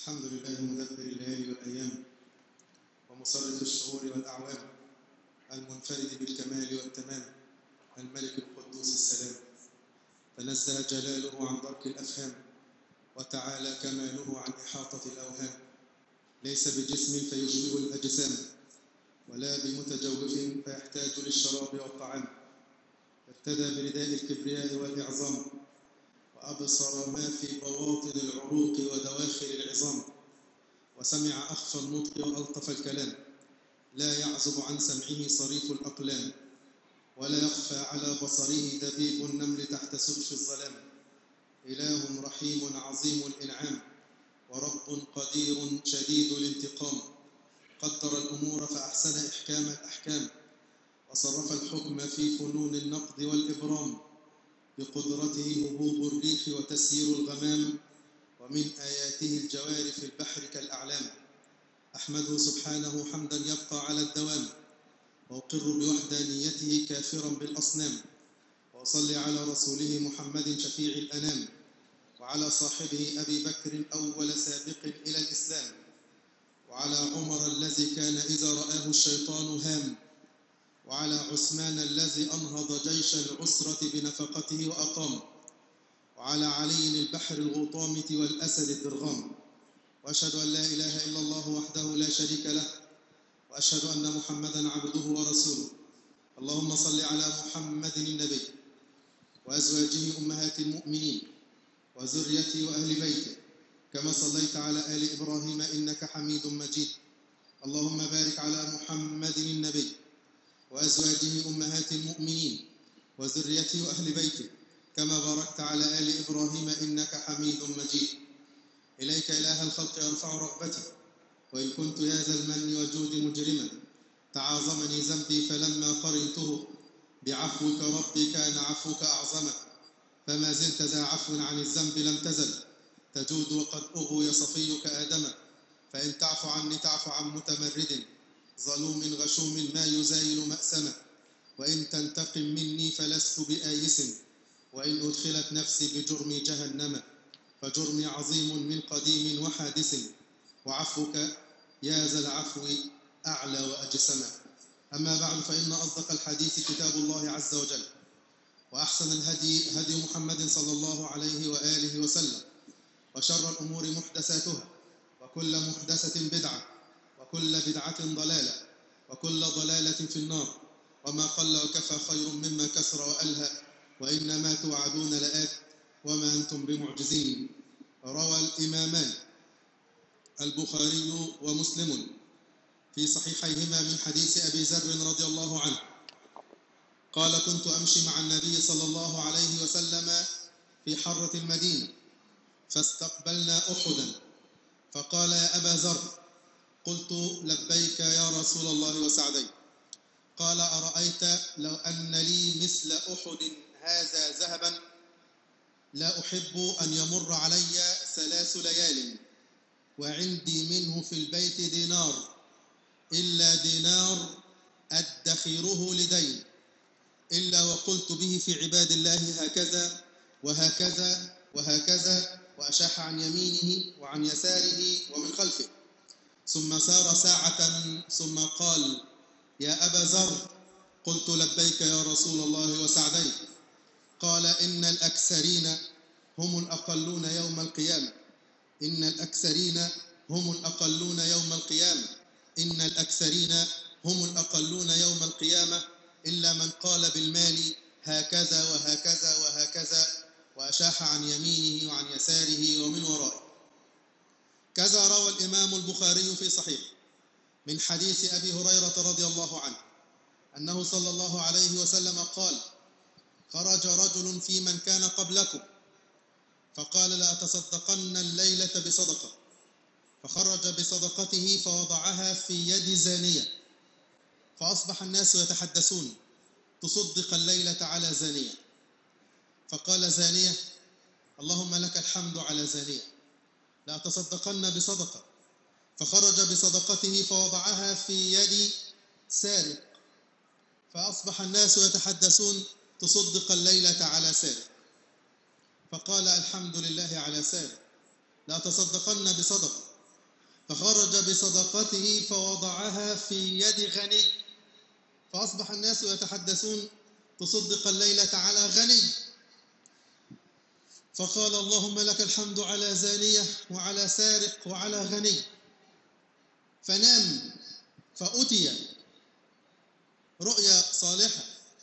الحمد لله مدبر الليالي والأيام ومصرف الشهور والأعوام المنفرد بالكمال والتمام الملك القدوس السلام تنزه جلاله عن درك الأفهام وتعالى كماله عن إحاطة الأوهام ليس بجسم فيشبه الأجسام ولا بمتجوف فيحتاج للشراب والطعام ارتدى برداء الكبرياء والإعظام وأبصر ما في بواطن العروق ودواخل العظام وسمع أخفى النطق وألطف الكلام لا يعزب عن سمعه صريف الأقلام ولا يخفى على بصره دبيب النمل تحت سدف الظلام إله رحيم عظيم الإنعام ورب قدير شديد الانتقام قدر الأمور فأحسن إحكام الأحكام وصرف الحكم في فنون النقد والإبرام بقدرته هبوب الريح وتسيير الغمام ومن آياته الجوار في البحر كالأعلام أحمده سبحانه حمدا يبقى على الدوام وأقر بوحدانيته كافرا بالأصنام وأصلي على رسوله محمد شفيع الأنام وعلى صاحبه أبي بكر أول سابق إلى الإسلام وعلى عمر الذي كان إذا رآه الشيطان هام وعلى عثمان الذي أنهض جيش العسرة بنفقته وأقام وعلى علي البحر الغطامة والأسد الدرغام وأشهد أن لا إله إلا الله وحده لا شريك له وأشهد أن محمدا عبده ورسوله اللهم صل على محمد النبي وأزواجه أمهات المؤمنين وذريته وأهل بيته كما صليت على آل إبراهيم إنك حميد مجيد اللهم بارك على محمد النبي وأزواجه أمهات المؤمنين وذريته وأهل بيته كما باركت على آل إبراهيم إنك حميد مجيد إليك إله الخلق يرفع رغبتي وإن كنت يا ذا المن وجود مجرما تعاظمني ذنبي فلما قرنته بعفوك ربي كان عفوك أعظما فما زلت ذا عفو عن الذنب لم تزل تجود وقد أغوي صفيك آدما فإن تعف عني تعف عن متمرد ظلوم غشوم ما يزايل مأسما وإن تنتقم مني فلست بآيس وإن أدخلت نفسي بجرم جهنم فجرمي عظيم من قديم وحادث وعفوك يا ذا العفو أعلى وأجسما أما بعد فإن أصدق الحديث كتاب الله عز وجل وأحسن الهدي هدي محمد صلى الله عليه وآله وسلم وشر الأمور محدثاتها وكل محدثة بدعة وكل بدعة ضلالة وكل ضلالة في النار وما قل وكفى خير مما كثر وألهى وإنما توعدون لآت وما أنتم بمعجزين روى الإمامان البخاري ومسلم في صحيحيهما من حديث أبي ذر رضي الله عنه قال كنت أمشي مع النبي صلى الله عليه وسلم في حرة المدينة فاستقبلنا أحدا فقال يا أبا ذر قلت لبيك يا رسول الله وسعدي قال أرأيت لو أن لي مثل أحد هذا ذهبا لا أحب أن يمر علي ثلاث ليال وعندي منه في البيت دينار إلا دينار أدخره لدين إلا وقلت به في عباد الله هكذا وهكذا وهكذا وأشاح عن يمينه وعن يساره ومن خلفه ثم سار ساعة ثم قال يا أبا ذر قلت لبيك يا رسول الله وسعديك قال إن الأكثرين هم الأقلون يوم القيامة إن الأكثرين هم الأقلون يوم القيامة إن الأكثرين هم الأقلون يوم القيامة إلا من قال بالمال هكذا وهكذا وهكذا وأشاح عن يمينه وعن يساره ومن ورائه كذا روى الإمام البخاري في صحيح من حديث أبي هريرة رضي الله عنه أنه صلى الله عليه وسلم قال خرج رجل في من كان قبلكم فقال لأتصدقن الليلة بصدقة فخرج بصدقته فوضعها في يد زانية فأصبح الناس يتحدثون تصدق الليلة على زانية فقال زانية اللهم لك الحمد على زانية لأتصدقن بصدقة فخرج بصدقته فوضعها في يد سارق فأصبح الناس يتحدثون تصدق الليلة على سارق فقال الحمد لله على سارق لأتصدقن بصدقة فخرج بصدقته فوضعها في يد غني فأصبح الناس يتحدثون تصدق الليلة على غني فقال اللهم لك الحمد على زانية وعلى سارق وعلى غني فنام فأتي رؤيا صالحة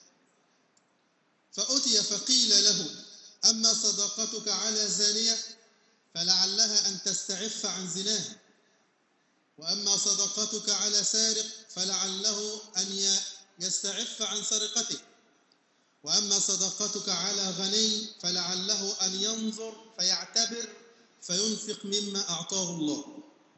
فأتي فقيل له أما صدقتك على زانية فلعلها أن تستعف عن زناها وأما صدقتك على سارق فلعله أن يستعف عن سرقته وأما صدقتك على غني فلعله أن ينظر فيعتبر فينفق مما أعطاه الله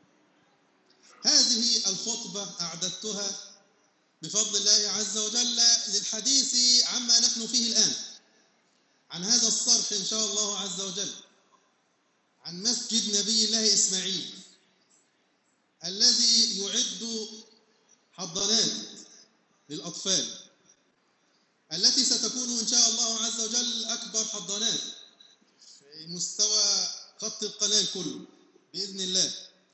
هذه الخطبة أعددتها بفضل الله عز وجل للحديث عما نحن فيه الآن عن هذا الصرح إن شاء الله عز وجل عن مسجد نبي الله إسماعيل الذي يعد حضانات للأطفال التي ستكون إن شاء الله عز وجل أكبر حضانات في مستوى خط القناة كله بإذن الله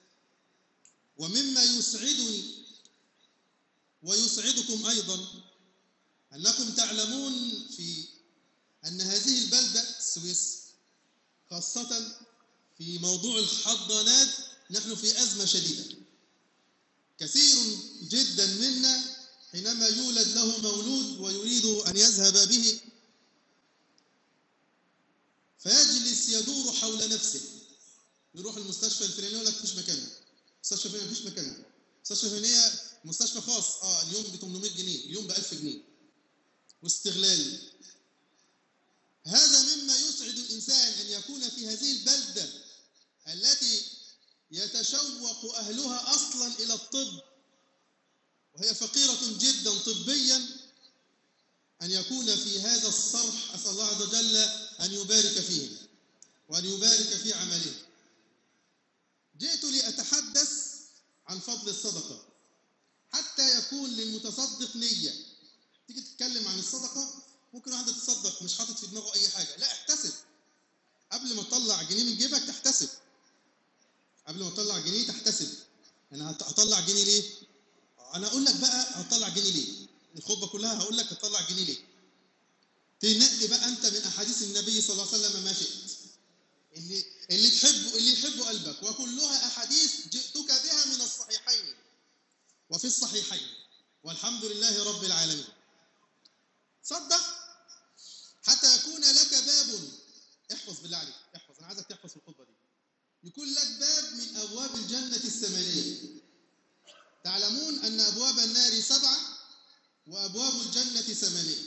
ومما يسعدني ويسعدكم أيضا أنكم تعلمون في أن هذه البلدة السويس خاصة في موضوع الحضانات نحن في أزمة شديدة كثير جدا منا حينما يولد له مولود ويريد أن يذهب به فيجلس يدور حول نفسه يروح المستشفى الفلاني يقول لك مفيش مكان مستشفى الفلاني مفيش مكان مستشفى الفلانية مستشفى خاص اه اليوم ب 800 جنيه اليوم ب 1000 جنيه واستغلال هذا مما يسعد الإنسان أن يكون في هذه البلدة التي يتشوق أهلها أصلا إلى الطب وهي فقيرة جدا طبيا أن يكون في هذا الصرح أسأل الله عز وجل أن يبارك فيهم وأن يبارك في عملهم جئت لأتحدث عن فضل الصدقة حتى يكون للمتصدق نية تيجي تتكلم عن الصدقة ممكن واحد يتصدق مش حاطط في دماغه أي حاجة لا احتسب قبل ما تطلع جنيه من جيبك تحتسب قبل ما تطلع جنيه تحتسب انا هطلع جنيه ليه انا اقول لك بقى هتطلع جنيه ليه الخطبه كلها هقول لك هتطلع جنيه ليه تنقي بقى انت من احاديث النبي صلى الله عليه وسلم ما شئت اللي اللي تحبه اللي يحبه قلبك وكلها احاديث جئتك بها من الصحيحين وفي الصحيحين والحمد لله رب العالمين صدق حتى يكون لك باب احفظ بالله عليك احفظ انا عايزك تحفظ في الخطبه دي يكون لك باب من ابواب الجنه الثمانيه تعلمون ان ابواب النار سبعه وابواب الجنه ثمانيه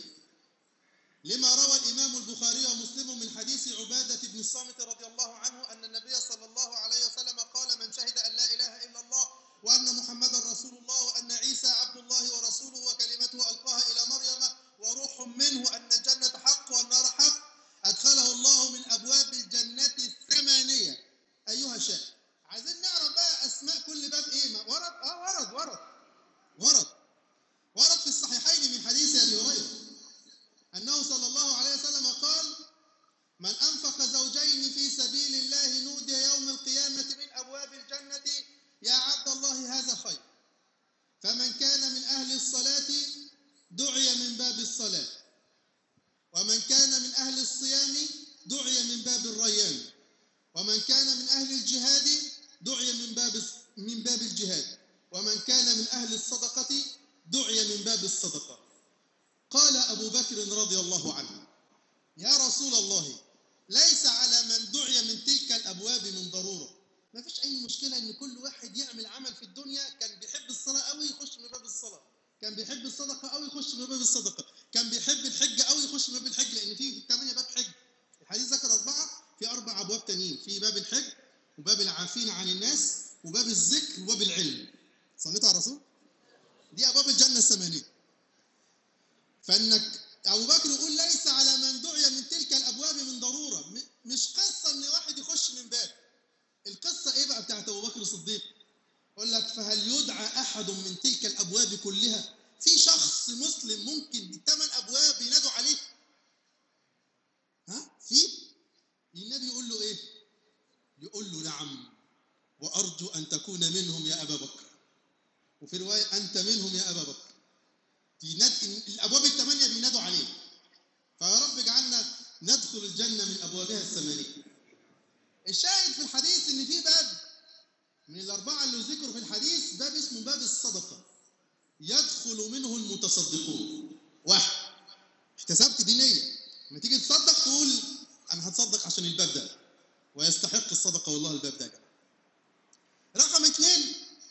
لما روى الامام البخاري ومسلم من حديث عباده بن الصامت رضي الله عنه ان النبي صلى الله عليه وسلم قال من شهد ان لا اله الا الله وان محمدا رسول الله وان عيسى عبد الله ورسوله وكلمته القاها الى مريم وروح منه ان الجنه حق والنار حق ادخله الله من ابواب الجنه الثمانيه ايها شاء عايزين نعرف بقى اسماء كل باب ايه ما ورد اه ورد ورد ورد ورد في الصحيحين من حديث ابي هريره انه صلى الله عليه وسلم قال من انفق زوجين في سبيل الله نودي يوم القيامه من ابواب الجنه يا عبد الله هذا خير فمن كان من اهل الصلاه دعي من باب الصلاه ومن كان من اهل الصيام دعي من باب الريان ومن كان من أهل الجهاد دعي من باب من باب الجهاد ومن كان من أهل الصدقة دعي من باب الصدقة قال أبو بكر رضي الله عنه يا رسول الله ليس على من دعي من تلك الأبواب من ضرورة ما فيش أي مشكلة إن كل واحد يعمل عمل في الدنيا كان بيحب الصلاة أوي يخش من باب الصلاة كان بيحب الصدقة أوي يخش من باب الصدقة كان بيحب الحج أوي يخش من باب الحج لأن في ثمانية باب حج الحديث ذكر أربعة في أربع أبواب تانيين في باب الحج وباب العافين عن الناس وباب الذكر وباب العلم صليت على الرسول دي أبواب الجنة الثمانية فإنك أبو بكر يقول ليس على من دعي من تلك الأبواب من ضرورة مش قصة إن واحد يخش من باب القصة إيه بقى بتاعت أبو بكر الصديق يقول لك فهل يدعى أحد من تلك الأبواب كلها في شخص مسلم ممكن الثمان أبواب ينادوا عليه ها في النبي يقول له ايه يقول له نعم وأرجو أن تكون منهم يا أبا بكر وفي رواية أنت منهم يا أبا بكر يناد الأبواب الثمانية بينادوا عليه فيا رب اجعلنا ندخل الجنة من أبوابها الثمانية الشاهد في الحديث إن في باب من الأربعة اللي ذكروا في الحديث باب اسمه باب الصدقة يدخل منه المتصدقون واحد احتسبت دي نية لما تيجي تصدق تقول أنا هتصدق عشان الباب ده ويستحق الصدقة والله الباب ده يا جماعة رقم اثنين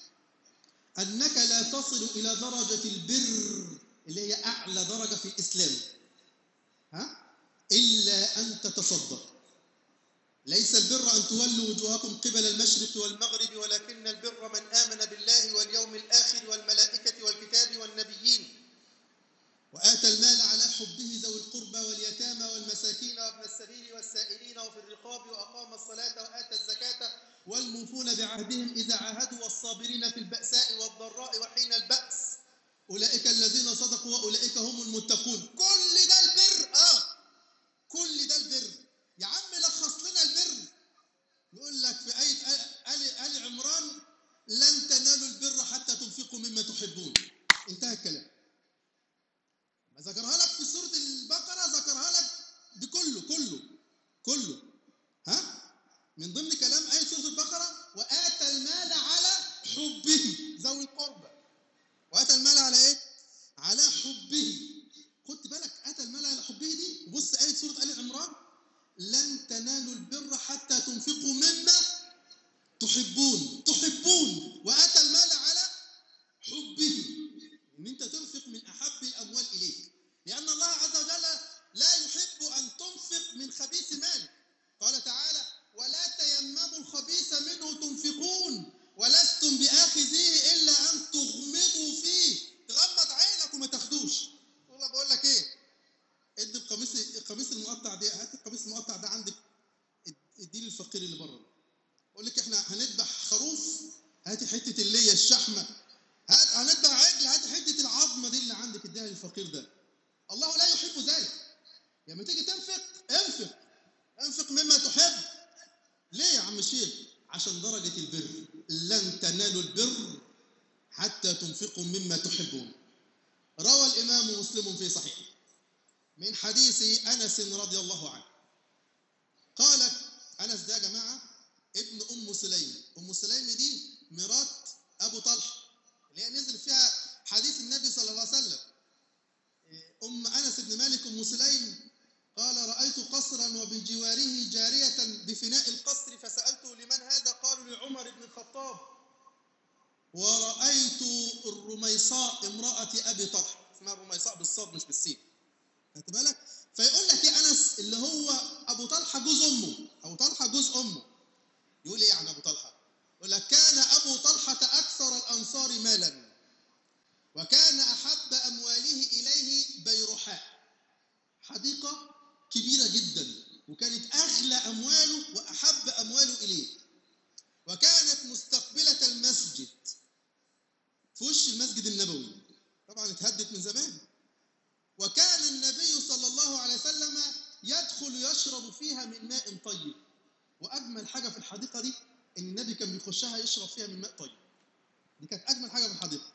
أنك لا تصل إلى درجة البر اللي هي أعلى درجة في الإسلام ها؟ إلا أن تتصدق ليس البر أن تولوا وجوهكم قبل المشرق والمغرب ولكن البر من آمن بالله واليوم الآخر والملائكة والكتاب والنبيين وآتى المال على حبه ذوي القربى واليتامى والمساكين وابن السبيل والسائلين وفي الرقاب وأقام الصلاة وآتى الزكاة والموفون بعهدهم إذا عاهدوا والصابرين في البأساء والضراء وحين البأس أولئك الذين صدقوا وأولئك هم المتقون كل ده البر آه كل ده البر يا عم لخص لنا البر يقول لك في آية آل, آل عمران لن تنالوا البر حتى تنفقوا مما تحبون انتهى الكلام ما ذكرها لك في سورة البقرة ذكرها لك بكله كله كله ها من ضمن كلام آية سورة البقرة وآتى المال على حبه ذوي القربى وآتى المال على إيه؟ على حبه خدت بالك آتى المال على حبه دي وبص آية سورة آل عمران لن تنالوا البر حتى تنفقوا مما تحبون تحبون وآتى المال على حبه إن أنت تنفق من أحب الأموال إليك لأن الله عز وجل لا يحب أن تنفق من خبيث مالك قال تعالى ولا تيمموا الخبيث منه تنفقون ولستم بآخذيه إلا أن تغمضوا فيه تغمض عينك وما تاخدوش والله بقول لك إيه ادي القميص القميص المقطع ده هات القميص المقطع ده عندك اديه للفقير اللي بره اقول لك احنا هنذبح خروف هاتي حته اللي هي الشحمه هات هنذبح عجل هات حته العظمه دي اللي عندك اديها للفقير ده الله لا يحب ذلك لما تيجي تنفق انفق انفق مما تحب ليه يا عم الشيخ عشان درجة البر لن تنالوا البر حتى تنفقوا مما تحبون روى الإمام مسلم في صحيحه من حديث أنس رضي الله عنه قالت أنس ده يا جماعة ابن أم سليم أم سليم دي مرات أبو طلحة اللي هي نزل فيها حديث النبي صلى الله عليه وسلم أم أنس بن مالك أم سليم قال رأيت قصرا وبجواره جارية بفناء القصر فسألته لمن هذا قالوا لعمر بن الخطاب ورأيت الرميصاء امرأة أبي طلحة اسمها الرميصاء بالصاد مش بالسين خدت بالك فيقول لك يا أنس اللي هو أبو طلحة جوز أمه أبو طلحة جوز أمه يقول إيه عن أبو طلحة يقول لك كان أبو طلحة أكثر الأنصار مالا وكان أحب أمواله إليه بيرحاء حديقة كبيرة جدا وكانت أغلى أمواله وأحب أمواله إليه وكانت مستقبلة المسجد في وش المسجد النبوي طبعا اتهدت من زمان وكان النبي صلى الله عليه وسلم يدخل يشرب فيها من ماء طيب وأجمل حاجة في الحديقة دي إن النبي كان بيخشها يشرب فيها من ماء طيب دي كانت أجمل حاجة في الحديقة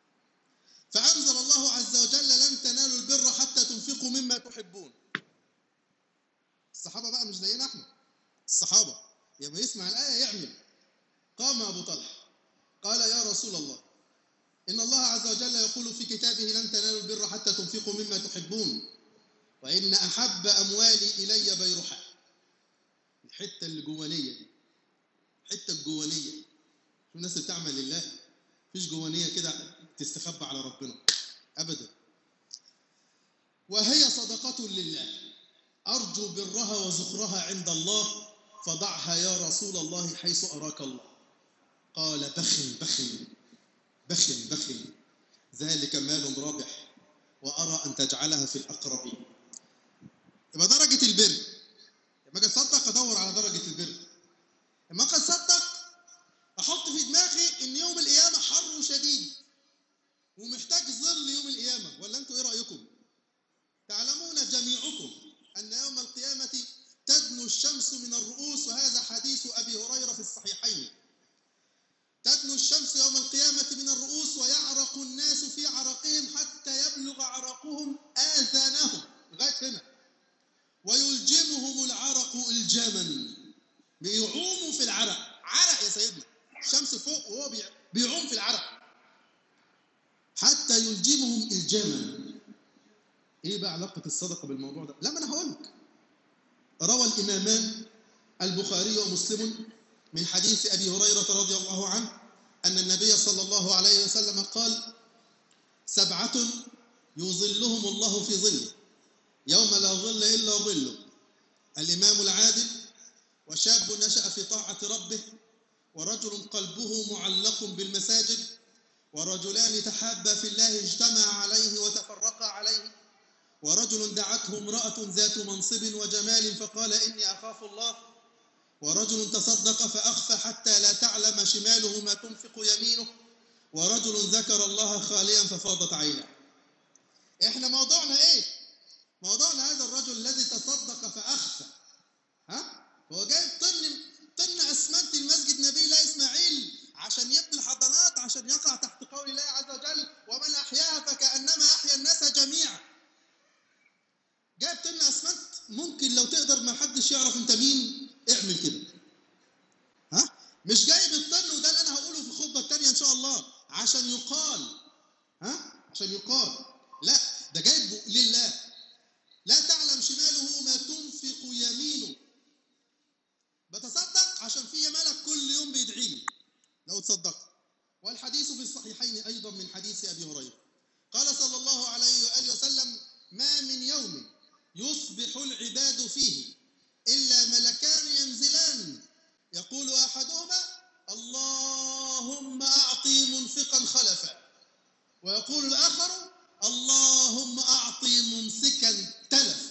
فأنزل الله عز وجل لن تنالوا البر حتى تنفقوا مما تحبون الصحابة بقى مش زينا احنا الصحابة لما يسمع الآية يعمل قام أبو طلحة قال يا رسول الله إن الله عز وجل يقول في كتابه لن تنالوا البر حتى تنفقوا مما تحبون وإن أحب أموالي إلي بيرحاء الحتة اللي جوانية دي الحتة الجوانية شو الناس اللي بتعمل لله مفيش جوانية كده تستخبى على ربنا أبدا وهي صدقة لله أرجو برها وزخرها عند الله فضعها يا رسول الله حيث أراك الله قال بخل بخل بخل بخل ذلك مال رابح وأرى أن تجعلها في الأقربين يبقى درجة البر لما أجي أصدق أدور على درجة البر لما أجي أصدق أحط في دماغي إن يوم القيامة حر شديد ومحتاج ظل يوم القيامة ولا أنتوا إيه رأيكم؟ تعلمون جميعكم أن يوم القيامة تدنو الشمس من الرؤوس وهذا حديث أبي هريرة في الصحيحين تدنو الشمس يوم القيامة من الرؤوس ويعرق الناس في عرقهم حتى يبلغ عرقهم آذانهم لغاية هنا ويلجمهم العرق الجاما بيعوموا في العرق عرق يا سيدنا الشمس فوق وهو بيع- بيعوم في العرق حتى يلجمهم الجاما ايه بقى علاقة الصدقة بالموضوع ده؟ لا ما انا هقول لك روى الإمامان البخاري ومسلم من حديث أبي هريرة رضي الله عنه أن النبي صلى الله عليه وسلم قال سبعة يظلهم الله في ظله يوم لا ظل إلا ظله الإمام العادل وشاب نشأ في طاعة ربه ورجل قلبه معلق بالمساجد ورجلان تحابا في الله اجتمعا عليه وتفرقا عليه ورجل دعته امرأة ذات منصب وجمال فقال إني أخاف الله ورجل تصدق فأخفى حتى لا تعلم شماله ما تنفق يمينه ورجل ذكر الله خاليا ففاضت عيناه احنا موضوعنا ايه موضوعنا هذا الرجل الذي تصدق فأخفى ها هو جايب طن طن اسمنت المسجد نبي الله اسماعيل عشان يبني الحضانات عشان يقع تحت قول الله عز وجل ومن احياها فكانما احيا الناس جميعا جايب طن اسمنت ممكن لو تقدر ما حدش يعرف انت مين اعمل كده ها مش جايب الطن وده اللي انا هقوله في الخطبه الثانيه ان شاء الله عشان يقال ها عشان يقال لا ده جايبه لله لا تعلم شماله ما تنفق يمينه بتصدق عشان في ملك كل يوم بيدعي لي لو تصدقت والحديث في الصحيحين ايضا من حديث ابي هريره قال صلى الله عليه واله وسلم ما من يوم يصبح العباد فيه الا ملكان ينزلان يقول احدهما اللهم اعطي منفقا خلفا ويقول الاخر اللهم اعطي ممسكا تلف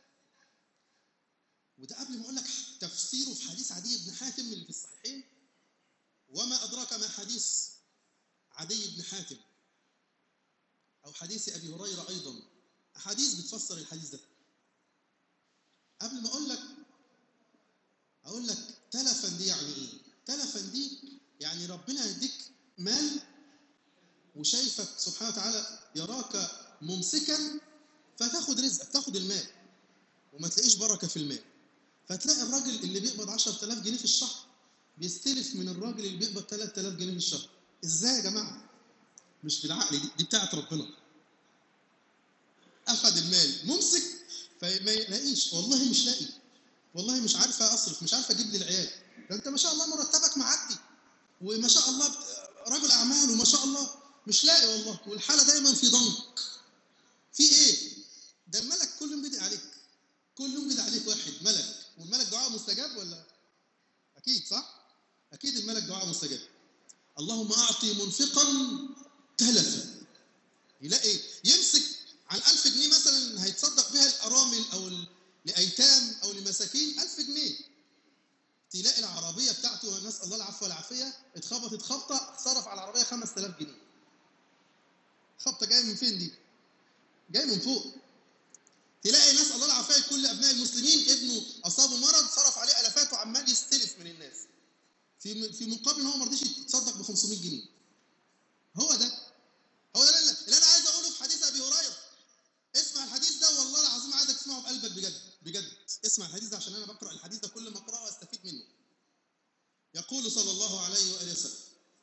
وده قبل ما اقول لك تفسيره في حديث عدي بن حاتم اللي في الصحيحين وما ادراك ما حديث عدي بن حاتم او حديث ابي هريره ايضا احاديث بتفسر الحديث ده قبل ما اقول لك اقول لك تلفا دي يعني ايه تلفا دي يعني ربنا يديك مال وشايفك سبحانه وتعالى يراك ممسكا فتاخد رزقك تاخد المال وما تلاقيش بركه في المال فتلاقي الراجل اللي بيقبض 10000 جنيه في الشهر بيستلف من الراجل اللي بيقبض 3000 جنيه في الشهر ازاي يا جماعه مش بالعقل دي, دي بتاعت ربنا اخذ المال ممسك فما يلاقيش والله مش لاقي والله مش عارفه اصرف مش عارفه اجيب لي العيال ده انت ما شاء الله مرتبك معدي وما شاء الله بت- رجل اعمال وما شاء الله مش لاقي والله والحاله دايما في ضنك في ايه ده الملك كل يوم بيدعي عليك كل يوم بيدعي عليك واحد ملك والملك دعاء مستجاب ولا اكيد صح اكيد الملك دعاء مستجاب اللهم اعطي منفقا تلفا يلاقي يمسك عن ألف جنيه مثلا هيتصدق بها الأرامل أو ال- لأيتام أو لمساكين ألف جنيه تلاقي العربية بتاعته نسأل الله العفو والعافية اتخبطت خبطة صرف على العربية 5000 جنيه خبطة جاية من فين دي؟ جاية من فوق تلاقي ناس الله العافية كل أبناء المسلمين ابنه أصابه مرض صرف عليه ألفات وعمال يستلف من الناس في في مقابل إن هو ما رضيش يتصدق ب 500 جنيه هو ده هو ده اللي اللي انا عايز اقوله في حديث ابي هريره اسمع الحديث ده والله العظيم عايزك تسمعه بقلبك بجد بجد اسمع الحديث ده عشان انا بقرا الحديث ده كل ما اقراه استفيد منه يقول صلى الله عليه واله وسلم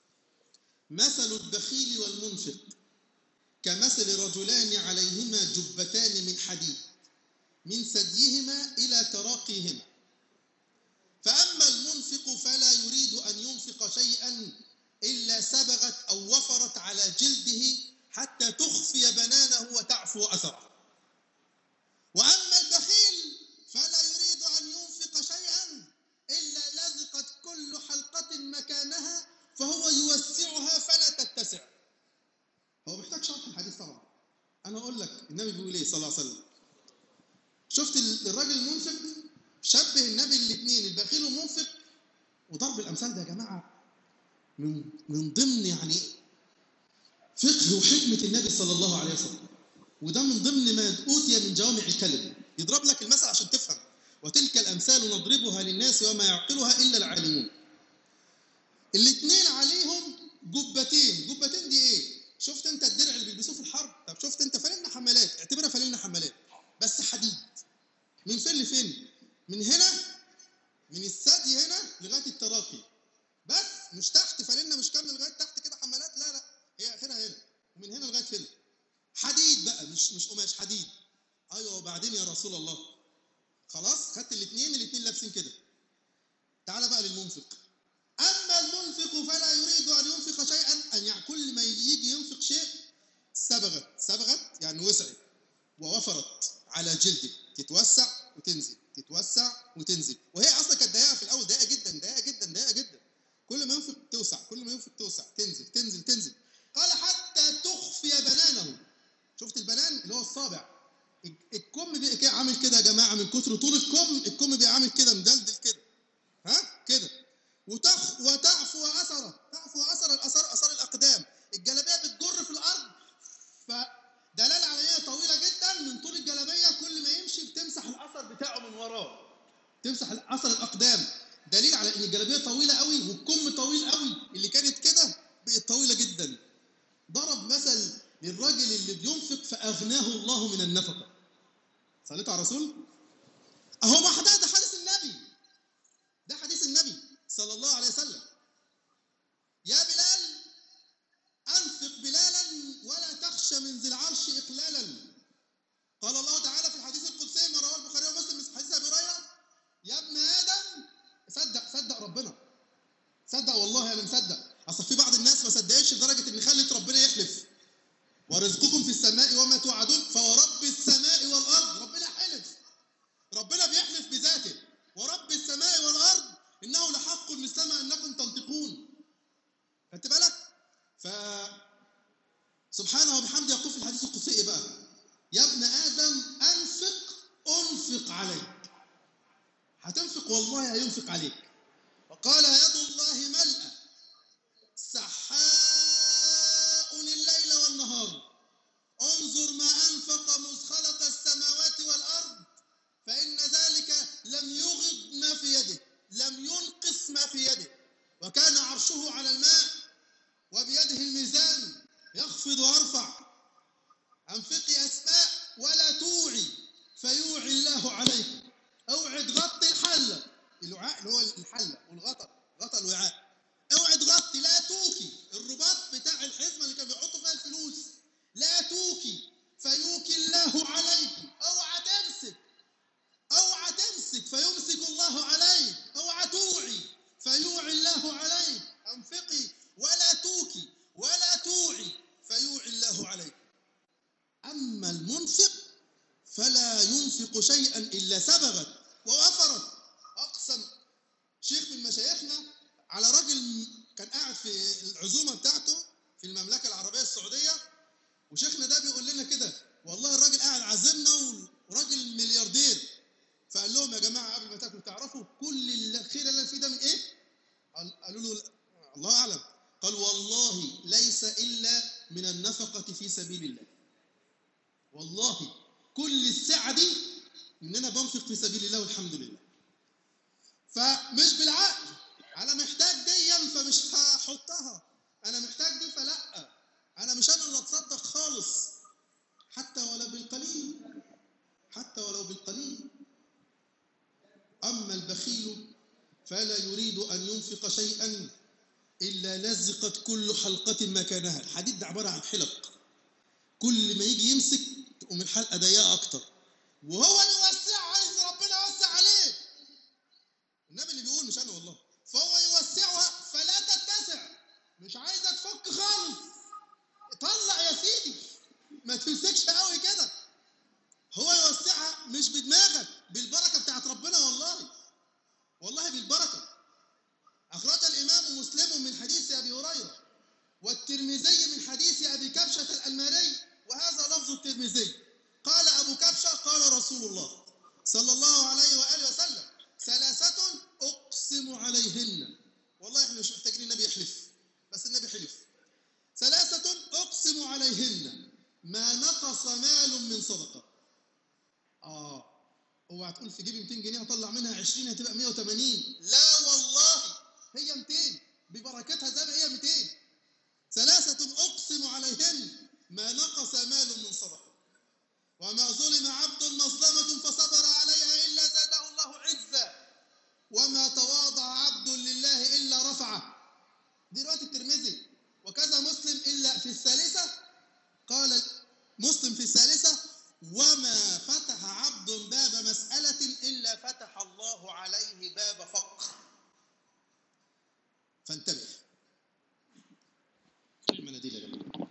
مثل البخيل والمنفق كمثل رجلان عليهما جبتان من حديد من ثديهما الى تراقيهما فأما المنفق فلا يريد أن ينفق شيئا إلا سبغت أو وفرت على جلده حتى تخفي بنانه وتعفو أثره وأما البخيل فلا يريد أن ينفق شيئا إلا لزقت كل حلقة مكانها فهو يوسعها فلا تتسع هو محتاج شرح الحديث طبعا أنا أقول لك النبي بيقول إيه صلى الله عليه وسلم شفت الراجل المنفق شبه النبي الاثنين البخيل والمنفق وضرب الامثال ده يا جماعه من من ضمن يعني فقه وحكمه النبي صلى الله عليه وسلم وده من ضمن ما اوتي من جوامع الكلم يضرب لك المثل عشان تفهم وتلك الامثال نضربها للناس وما يعقلها الا العالمون الاثنين عليهم جبتين جبتين دي ايه شفت انت الدرع اللي بيلبسوه في الحرب طب شفت انت فانلة حمالات اعتبرها فانلة حمالات بس حديد من فين لفين من هنا من الثدي هنا لغايه التراقي بس مش تحت فانلة مش كامله لغايه تحت كده حمالات لا لا هي اخرها هنا ومن هنا لغايه هنا حديد بقى مش مش قماش حديد ايوه وبعدين يا رسول الله خلاص خدت الاثنين الاثنين لابسين كده تعال بقى للمنفق اما المنفق فلا يريد ان ينفق شيئا ان يعني كل ما يجي ينفق شيء سبغت سبغت يعني وسعت ووفرت على جلدك تتوسع وتنزل تتوسع وتنزل وهي اصلا كانت ضيقه في الاول ضيقه جدا ضيقه جدا ضيقه جدا كل ما ينفق توسع كل ما ينفق توسع تنزل تنزل تنزل قال حتى تخفي بنانه شفت البنان اللي هو الصابع الكم بقى كده عامل كده يا جماعه من كتر طول الكم الكم بقى عامل كده مدلدل كده ها كده وتخ وتعفو اثره تعفو اثر الاثار اثار الاقدام الجلابيه بتجر في الارض فدلاله على هي طويله جدا من طول الجلابيه كل ما يمشي بتمسح الاثر بتاعه من وراه تمسح اثر الاقدام دليل على ان الجلابيه طويله قوي والكم طويل قوي اللي كانت كده بقت طويله جدا ضرب مثل للراجل اللي بينفق فاغناه الله من النفقه صليت على الرسول اهو ما ده ده حديث النبي ده حديث النبي صلى الله عليه وسلم يا بلال انفق بلالا ولا تخشى من ذي العرش اقلالا قال الله تعالى في الحديث القدسي ما رواه البخاري ومسلم من حديث ابي هريره يا ابن ادم صدق صدق ربنا صدق والله انا مصدق اصل في بعض الناس ما صدقتش لدرجه ان خلت ربنا يحلف ورزقكم في السماء وما توعدون فورب السماء والارض ربنا حلف ربنا بيحلف بذاته ورب السماء والارض انه لحق مثل ما انكم تنطقون خدت بالك ف سبحانه وبحمده يقول في الحديث القدسي ايه بقى يا ابن ادم انفق انفق عليك هتنفق والله هينفق عليك وقال يد الله ملأى سحاء الليل والنهار انظر ما انفق مذ خلق السماوات والارض فان ذلك لم يغض ما في يده لم ينقص ما في يده وكان عرشه على الماء وبيده الميزان يخفض ويرفع انفقي اسماء ولا توعي فيوعي الله عليكم اوعي تغطي الحله الوعاء اللي هو الحله والغطا غطا الوعاء اوعي تغطي لا توكي الرباط بتاع الحزمه اللي كانوا بيحطوا فيها الفلوس لا توكي فيوكي الله عليكم اوعى تمسك اوعى تمسك فيمسك الله عليك اوعى توعي فيوعي الله عليك انفقي ولا توكي ولا توعي فيوعي الله عليك اما المنفق فلا ينفق شيئا الا سبغت ووفرت اقسم شيخ من مشايخنا على راجل كان قاعد في العزومه بتاعته في المملكه العربيه السعوديه وشيخنا ده بيقول لنا كده والله الراجل قاعد عازمنا وراجل ملياردير فقال لهم يا جماعه قبل ما تاكلوا تعرفوا كل الخير اللي أنا فيه ده من ايه؟ قالوا له الله اعلم قال والله ليس الا من النفقه في سبيل الله والله كل السعه دي ان انا بنفق في سبيل الله والحمد لله فمش بالعقل انا محتاج ديا فمش هحطها انا محتاج دي فلا انا مش انا اللي اتصدق خالص حتى ولو بالقليل حتى ولو بالقليل اما البخيل فلا يريد ان ينفق شيئا الا لزقت كل حلقه مكانها الحديد ده عباره عن حلق كل ما يجي يمسك تقوم الحلقه ضيقه اكتر وهو اللي يوسع عايز ربنا يوسع عليه النبي اللي بيقول مش انا والله فهو يوسعها فلا تتسع مش عايزه تفك خالص طلع يا سيدي ما تمسكش قوي كده هو يوسعها مش بدماغك بالبركه بتاعت ربنا والله والله بالبركه اخرج الامام مسلم من حديث ابي هريره والترمذي من حديث ابي كبشه الالماري وهذا لفظ الترمذي قال ابو كبشه قال رسول الله صلى الله عليه واله وسلم ثلاثه اقسم عليهن والله احنا مش محتاجين النبي يحلف بس النبي حلف ثلاثه اقسم عليهن ما نقص مال من صدقه اه اوعى تقول في جيبي 200 جنيه هطلع منها 20 هتبقى 180 لا والله هي 200 ببركتها زي ما هي 200 ما نقص مال من صدقة وما ظلم عبد مظلمة فصبر عليها إلا زاده الله عزا وما تواضع عبد لله إلا رفعه دي رواية الترمذي وكذا مسلم إلا في الثالثة قال مسلم في الثالثة وما فتح عبد باب مسألة إلا فتح الله عليه باب فقر فانتبه المناديل يا جماعة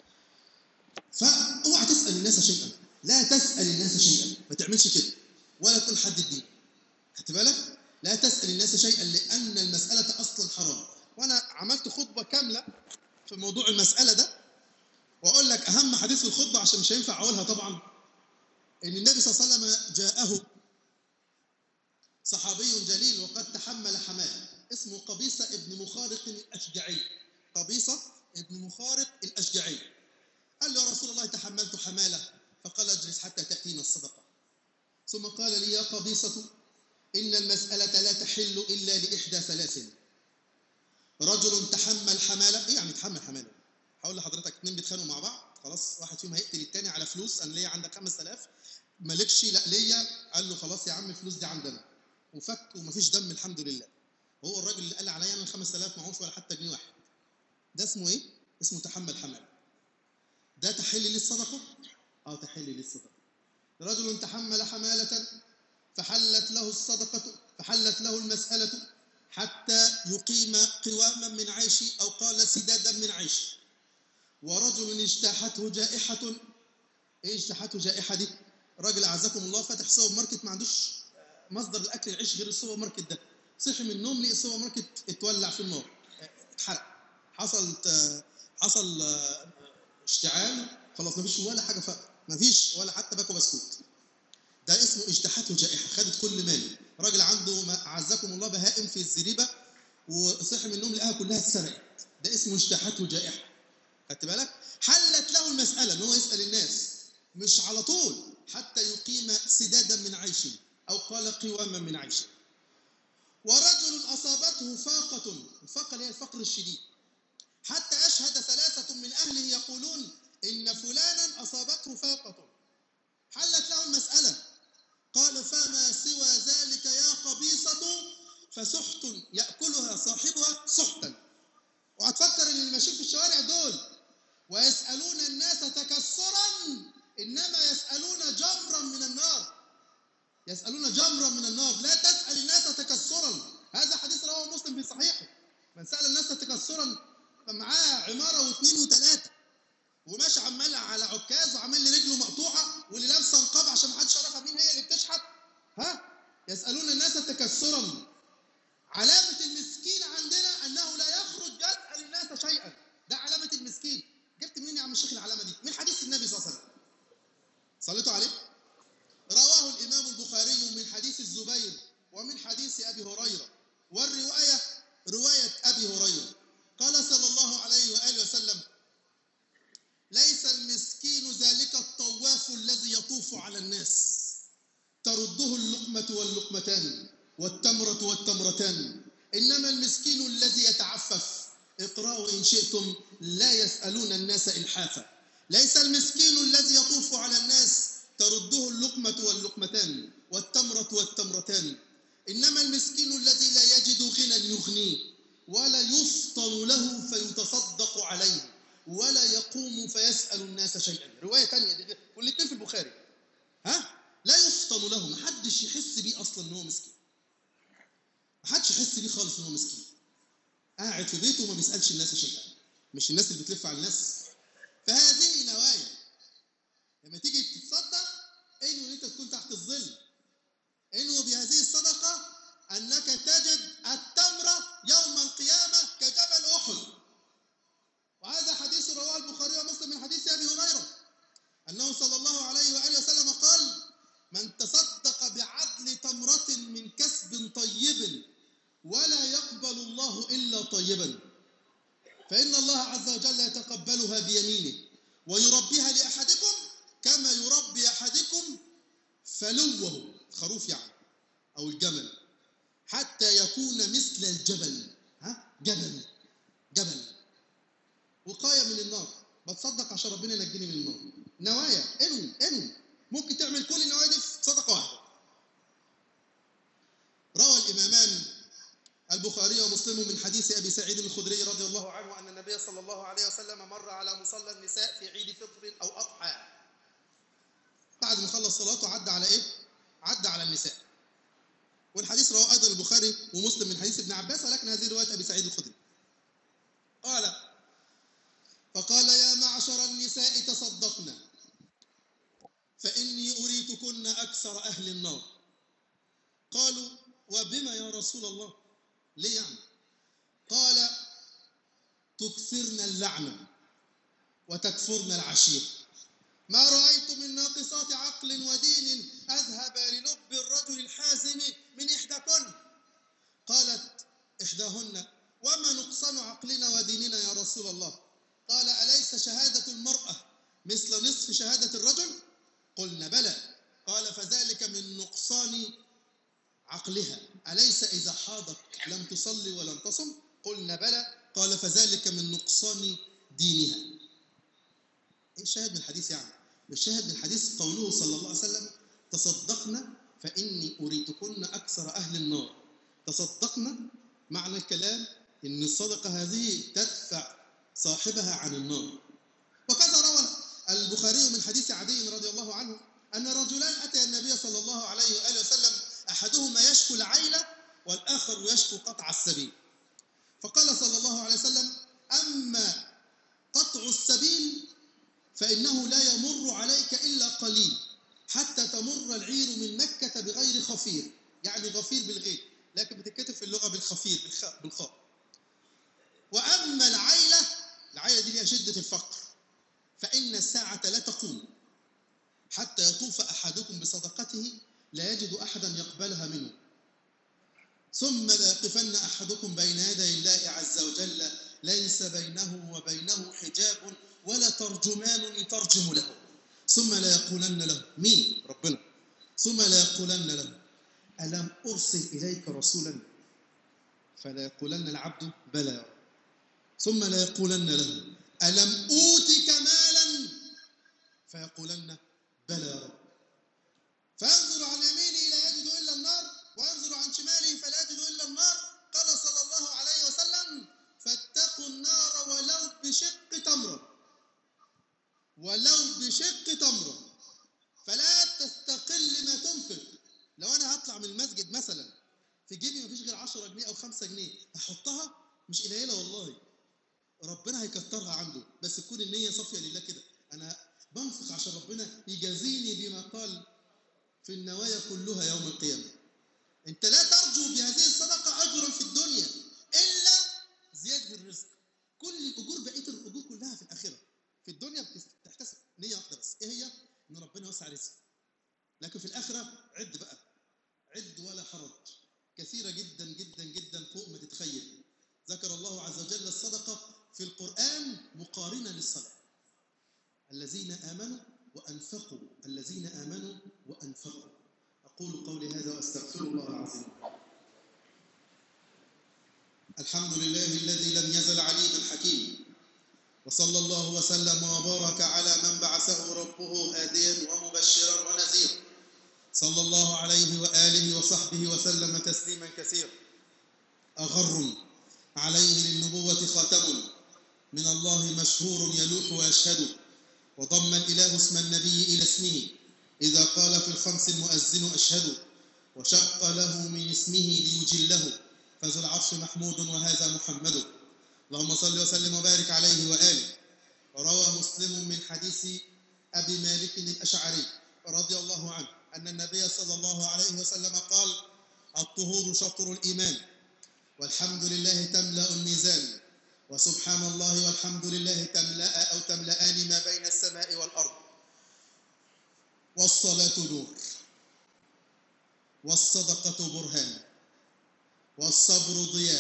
فاوعى تسأل الناس شيئا لا تسأل الناس شيئا ما تعملش كده ولا تقول حد الدين خدت بالك لا تسأل الناس شيئا لأن المسألة أصلا حرام وأنا عملت خطبة كاملة في موضوع المسألة ده وأقول لك أهم حديث في الخطبة عشان مش هينفع أقولها طبعا إن النبي صلى الله عليه وسلم جاءه صحابي جليل وقد تحمل حماه اسمه قبيصة ابن مخارق الأشجعي قبيصة ابن مخارق الأشجعي قال له يا رسول الله تحملت حمالة فقال اجلس حتى تأتينا الصدقة ثم قال لي يا قبيصة إن المسألة لا تحل إلا لإحدى ثلاث رجل تحمل حمالة إيه يعني تحمل حمالة هقول لحضرتك اتنين بيتخانقوا مع بعض خلاص واحد فيهم هيقتل التاني على فلوس انا ليا عندك 5000 مالكش لا ليا قال له خلاص يا عم الفلوس دي عندنا وفك ومفيش دم الحمد لله هو الراجل اللي قال عليا انا ال 5000 معهوش ولا حتى جنيه واحد ده اسمه ايه؟ اسمه تحمل حمالة ده تحل لي الصدقة؟ اه تحل لي الصدقة رجل تحمل حمالة فحلت له الصدقة فحلت له المسألة حتى يقيم قواما من عيش أو قال سدادا من عيش ورجل اجتاحته جائحة ايه اجتاحته جائحة دي؟ راجل أعزكم الله فاتح سوبر ماركت ما عندوش مصدر الأكل العيش غير السوبر ماركت ده صحي من النوم لقي السوبر ماركت اتولع في النار اتحرق حصل حصل اشتعال خلاص مفيش ولا حاجة فقط مفيش ولا حتى باكو بسكوت ده اسمه اجتاحته جائحة خدت كل ماله راجل عنده ما أعزكم الله بهائم في الزريبة وصحي من النوم لقاها كلها اتسرقت ده اسمه اجتاحته جائحة خدت بالك حلت له المسألة ان هو يسأل الناس مش على طول حتى يقيم سدادا من عيش أو قال قواما من عيش ورجل أصابته فاقة الفاقة اللي هي الفقر الشديد حتى أشهد ثلاثة من أهله يقولون إن فلانا أصابته فاقة حلت له المسألة قال فما سوى ذلك يا قبيصة فسحت يأكلها صاحبها سحتا وهتفكر ان اللي ماشيين في الشوارع دول ويسألون الناس تكسرا إنما يسألون جمرا من النار يسألون جمرا من النار لا تسأل الناس تكسرا هذا حديث رواه مسلم في صحيحه من سأل الناس تكسرا فمعاه عمارة واثنين وثلاثة وماشي عمال على عكاز وعامل لي رجله مقطوعة واللي لابسة نقاب عشان ما حدش يعرف مين هي اللي بتشحت ها يسألون الناس تكسرا علامة المسكين عندنا أنه لا يخرج يسأل الناس شيئا ده علامة المسكين جبت منين يا عم الشيخ العلامة دي من حديث النبي صلى الله عليه وسلم صليتوا عليه رواه الإمام البخاري من حديث الزبير ومن حديث أبي هريرة والرواية رواية أبي هريرة قال صلى الله عليه وآله وسلم ليس المسكين ذلك الطواف الذي يطوف على الناس ترده اللقمة واللقمتان والتمرة والتمرتان إنما المسكين الذي يتعفف اقرأوا إن شئتم لا يسألون الناس إلحافا ليس المسكين الذي يطوف على الناس ترده اللقمة واللقمتان والتمرة والتمرتان إنما المسكين الذي لا يجد غنى يغنيه ولا يفطن له فيتصدق عليه ولا يقوم فيسأل الناس شيئا رواية ثانية دي والاثنين في البخاري ها لا يفطن له محدش يحس بيه أصلا إن هو مسكين محدش يحس بيه خالص إن هو مسكين قاعد في بيته وما بيسألش الناس شيئا مش الناس اللي بتلف على الناس فهذه نوايا لما تيجي تتصدق انه ان انت تكون تحت الظل انه بهذه الصدقه انك تجد التمره يوم القيامه كجبل احد وهذا حديث رواه البخاري ومسلم من حديث ابي هريره انه صلى الله عليه واله وسلم قال من تصدق بعدل تمره من كسب طيب ولا يقبل الله الا طيبا فان الله عز وجل يتقبلها بيمينه ويربيها لاحدكم كما يربي احدكم فلوه خروف يعني او الجمل حتى يكون مثل الجبل ها جبل جبل وقايه من النار بتصدق عشان ربنا ينجيني من النار نوايا انوي انوي ممكن تعمل كل النوايا دي في صدقه واحده روى الامامان البخاري ومسلم من حديث ابي سعيد الخدري رضي الله عنه ان النبي صلى الله عليه وسلم مر على مصلى النساء في عيد فطر او اضحى بعد ما خلص صلاته عدى على ايه عدى على النساء والحديث رواه ايضا البخاري ومسلم من حديث ابن عباس ولكن هذه روايه ابي سعيد الخدري قال فقال يا معشر النساء تصدقنا فاني اريتكن اكثر اهل النار قالوا وبما يا رسول الله ليه يعني قال تكثرن اللعنه وتكفرن العشير ما رأيت من ناقصات عقل ودين أذهب للب الرجل الحازم من إحداكن قالت إحداهن وما نقصان عقلنا وديننا يا رسول الله قال أليس شهادة المرأة مثل نصف شهادة الرجل قلنا بلى قال فذلك من نقصان عقلها أليس إذا حاضت لم تصلي ولم تصم قلنا بلى قال فذلك من نقصان دينها ايه الشاهد من الحديث يعني؟ الشاهد من الحديث قوله صلى الله عليه وسلم تصدقنا فإني أريتكن أكثر أهل النار تصدقنا معنى الكلام إن الصدقة هذه تدفع صاحبها عن النار وكذا روى البخاري من حديث عدي رضي الله عنه أن رجلان أتى النبي صلى الله عليه وآله وسلم أحدهما يشكو العيلة والآخر يشكو قطع السبيل فقال صلى الله عليه وسلم أما قطع السبيل فإنه لا يمر عليك إلا قليل حتى تمر العير من مكة بغير خفير يعني غفير بالغين لكن بتتكتب في اللغة بالخفير بالخاء بالخاء وأما العيلة العيلة دي فيها شدة الفقر فإن الساعة لا تقوم حتى يطوف أحدكم بصدقته لا يجد أحدا يقبلها منه ثم لا يقفن أحدكم بين يدي الله عز وجل ليس بينه وبينه حجاب ولا ترجمان يترجم له ثم لا يقولن له مين ربنا ثم لا يقولن له ألم أرسل إليك رسولا فلا يقولن العبد بلى يا رب ثم لا يقولن له ألم أوتك مالا فيقولن بلى يا رب فينظر عن يمينه لا يجد إلا النار وينظر عن شماله فلا يجد إلا النار قال صلى الله عليه وسلم فاتقوا النار ولو بشق تمرة ولو بشق تمرة فلا تستقل ما تنفق لو أنا هطلع من المسجد مثلا في جيبي مفيش غير 10 جنيه أو 5 جنيه هحطها مش قليلة والله ربنا هيكترها عنده بس تكون النية صافية لله كده أنا بنفق عشان ربنا يجازيني بما قال في النوايا كلها يوم القيامة أنت لا ترجو بهذه الصدقة أجرا في الدنيا إلا زيادة الرزق كل الأجور بقية الأجور كلها في الآخرة في الدنيا بتحتسب نية واحدة بس إيه هي؟ إن ربنا يوسع رزق لكن في الآخرة عد بقى عد ولا حرج كثيرة جدا جدا جدا فوق ما تتخيل ذكر الله عز وجل الصدقة في القرآن مقارنة للصلاة الذين آمنوا وأنفقوا الذين آمنوا وأنفقوا أقول قولي هذا وأستغفر الله العظيم الحمد لله الذي لم يزل عليما حكيما وصلى الله وسلم وبارك على من بعثه ربه هاديا ومبشرا ونذيرا صلى الله عليه وآله وصحبه وسلم تسليما كثيرا أغر عليه للنبوة خاتم من الله مشهور يلوح ويشهد وضم الإله اسم النبي إلى اسمه إذا قال في الخمس المؤذن أشهد وشق له من اسمه ليجله فذو العرش محمود وهذا محمد اللهم صل وسلم وبارك عليه وآله وروى مسلم من حديث أبي مالك الأشعري رضي الله عنه أن النبي صلى الله عليه وسلم قال الطهور شطر الإيمان والحمد لله تملأ الميزان وسبحان الله والحمد لله تملأ أو تملأان ما بين السماء والأرض والصلاة نور والصدقة برهان والصبر ضياء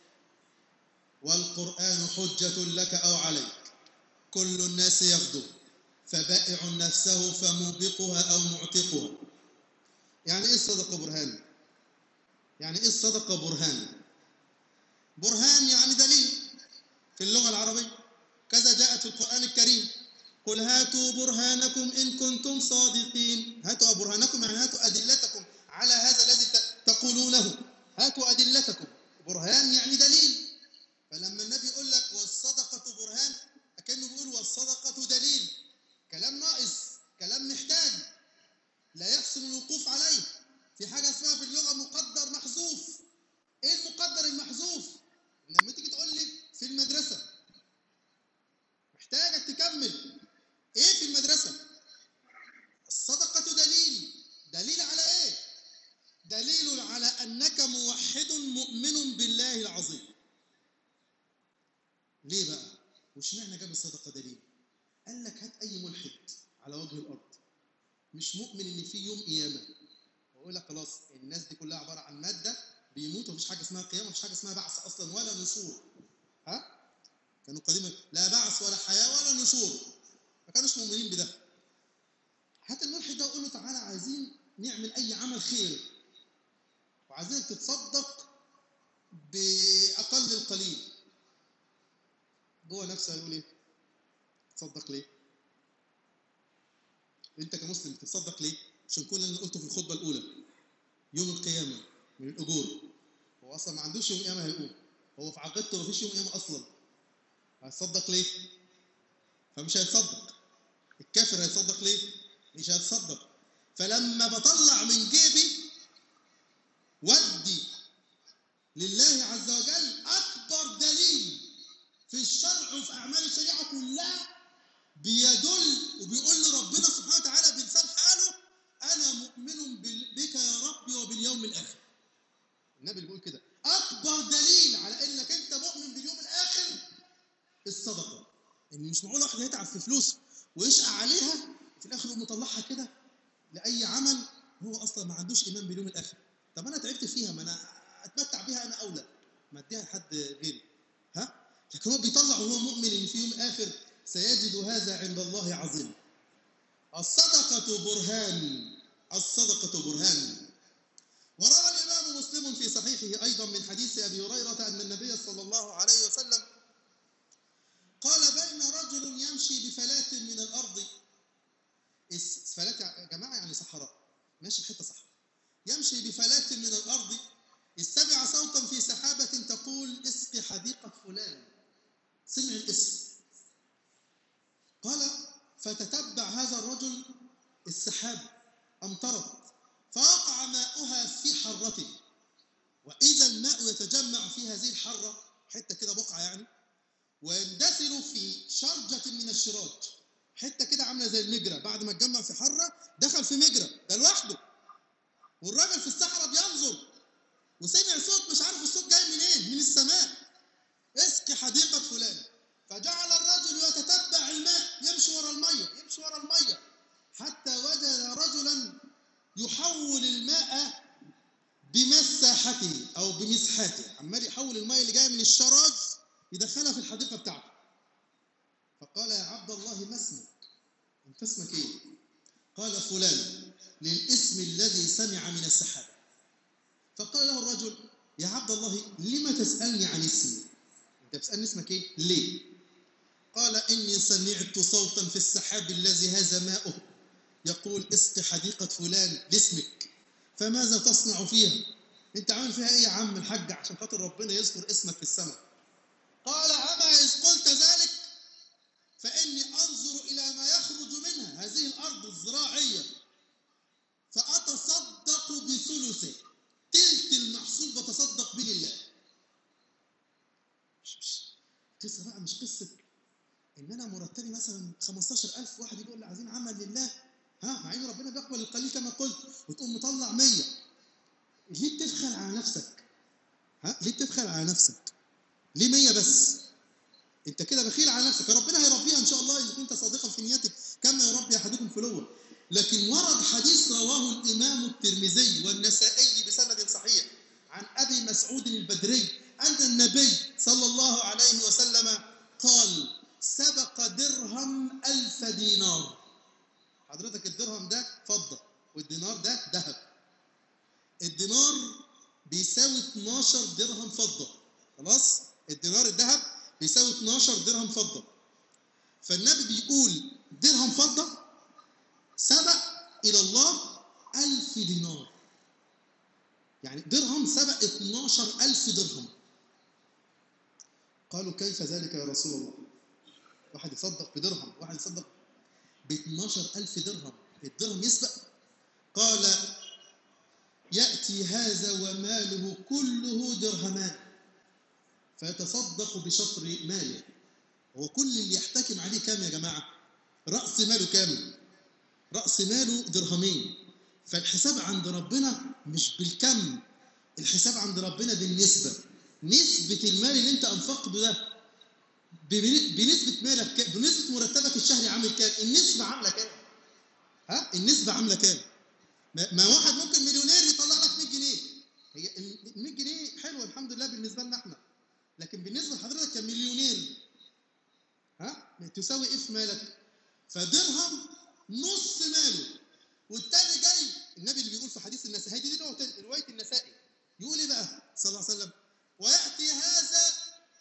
والقرآن حجة لك أو عليك كل الناس يغدو فبائع نفسه فموبقها أو معتقها يعني إيه الصدقة برهان؟ يعني إيه الصدقة برهان؟ برهان يعني دليل في اللغة العربية كذا جاءت في القرآن الكريم قل هاتوا برهانكم إن كنتم صادقين هاتوا برهانكم يعني هاتوا أدلتكم على هذا الذي ت- تقولونه هاتوا أدلتكم برهان يعني دليل فلما النبي يقول لك والصدقة برهان أكنه بيقول والصدقة دليل كلام ناقص كلام محتاج لا يحسن الوقوف عليه في حاجة اسمها في اللغة مقدر محذوف ايه المقدر المحذوف لما تيجي تقول لي في المدرسة محتاجك تكمل ايه في المدرسة الصدقة دليل دليل على ايه دليل على انك موحد مؤمن بالله العظيم ليه بقى وش معنى جاب الصدقة دليل قال لك هات اي ملحد على وجه الارض مش مؤمن ان في يوم قيامه واقول لك خلاص الناس دي كلها عباره عن ماده بيموتوا مفيش حاجه اسمها قيامه مفيش حاجه اسمها بعث اصلا ولا نشور ها كانوا قديما لا بعث ولا حياه ولا نشور ما كانوش مؤمنين بده هات الملحد ده وقول له تعالى عايزين نعمل اي عمل خير وعايزينك تتصدق باقل القليل جوه نفسه هيقول ايه؟ تصدق ليه؟ انت كمسلم بتتصدق ليه؟ عشان كل اللي انا قلته في الخطبه الاولى يوم القيامه من الاجور هو اصلا ما عندوش يوم قيامه هيقوم هو في عقيدته ما فيش يوم قيامه اصلا هيتصدق ليه؟ فمش هيتصدق الكافر هيتصدق ليه؟ مش هيتصدق فلما بطلع من جيبي ودي لله عز وجل اكبر دليل في الشرع وفي اعمال الشريعه كلها بيدل وبيقول لربنا سبحانه وتعالى بلسان حاله انا مؤمن بال- بك يا ربي وباليوم الاخر النبي اللي بيقول كده اكبر دليل على انك انت مؤمن باليوم الاخر الصدقه ان مش معقول واحد هيتعب في فلوس ويشقى عليها وفي الاخر يقوم مطلعها كده لاي عمل هو اصلا ما عندوش ايمان باليوم الاخر طب انا تعبت فيها ما انا اتمتع بيها انا اولى ما اديها لحد غيري ها لكن هو بيطلع وهو مؤمن ان في يوم اخر سيجد هذا عند الله عظيم الصدقة برهان الصدقة برهان وروى الإمام مسلم في صحيحه أيضا من حديث أبي هريرة أن النبي صلى الله عليه وسلم قال بين رجل يمشي بفلاة من الأرض اس- فلاة يا جماعة يعني صحراء ماشي في حتة صحراء يمشي بفلاة من الأرض إذ سمع صوتا في سحابة تقول اسق حديقة فلان سمع الاسم قال فتتبع هذا الرجل السحاب أمطرت فوقع ماؤها في حرة وإذا الماء يتجمع في هذه الحرة حتة كده بقعة يعني ويندثر في شرجة من الشراج حتة كده عاملة زي المجرى بعد ما اتجمع في حرة دخل في مجرى ده لوحده والراجل في الصحراء بينظر وسمع صوت مش عارف الصوت جاي منين من السماء اسق حديقة فلان فجعل الرجل يتتبع الماء يمشي ورا المية يمشي ورا المية حتى وجد رجلا يحول الماء بمساحته أو بمسحته عمال يحول الماء اللي جاية من الشرج يدخلها في الحديقة بتاعته فقال يا عبد الله ما اسمك انت اسمك ايه قال فلان للاسم الذي سمع من السحابة فقال له الرجل يا عبد الله لم تسألني عن اسمي انت بتسألني اسمك ايه ليه قال إني سمعت صوتا في السحاب الذي هذا ماؤه يقول اسق حديقة فلان لاسمك فماذا تصنع فيها انت عامل فيها ايه يا عم الحاج عشان خاطر ربنا يذكر اسمك في السماء قال أما إذ قلت ذلك فإني أنظر إلى ما يخرج منها هذه الأرض الزراعية فأتصدق بثلثه تلت المحصول بتصدق به لله مش مش قصة بقى مش قصة إن أنا مرتبي مثلا 15000 واحد يقول لي عايزين عمل لله ها مع إن ربنا بيقبل القليل كما قلت وتقوم مطلع 100 ليه بتبخل على نفسك؟ ها ليه بتبخل على نفسك؟ ليه 100 بس؟ انت كده بخيل على نفسك ربنا هيربيها ان شاء الله اذا كنت صادقا في نيتك كما يربي احدكم فلوه لكن ورد حديث رواه الامام الترمذي والنسائي بسند صحيح عن ابي مسعود البدري ان النبي صلى الله عليه وسلم قال سبق درهم ألف دينار حضرتك الدرهم ده فضة والدينار ده ذهب الدينار بيساوي 12 درهم فضة خلاص الدينار الذهب بيساوي 12 درهم فضة فالنبي بيقول درهم فضة سبق إلى الله ألف دينار يعني درهم سبق 12 ألف درهم قالوا كيف ذلك يا رسول الله واحد يصدق بدرهم واحد يصدق ب 12 ألف درهم الدرهم يسبق قال يأتي هذا وماله كله درهمان فيتصدق بشطر ماله هو كل اللي يحتكم عليه كام يا جماعة رأس ماله كام رأس ماله درهمين فالحساب عند ربنا مش بالكم الحساب عند ربنا بالنسبة نسبة المال اللي انت انفقته ده بنسبة مالك كام بنسبة مرتبك الشهري عامل كام النسبة عاملة كام ها النسبة عاملة كام ما واحد ممكن مليونير يطلع لك 100 جنيه هي ال 100 جنيه حلوه الحمد لله بالنسبه لنا احنا لكن بالنسبه لحضرتك كمليونير ها تساوي ايه في مالك فدرهم نص ماله والتاني جاي النبي اللي بيقول في حديث النسائي دي روايه النسائي يقول ايه بقى صلى الله عليه وسلم وياتي هذا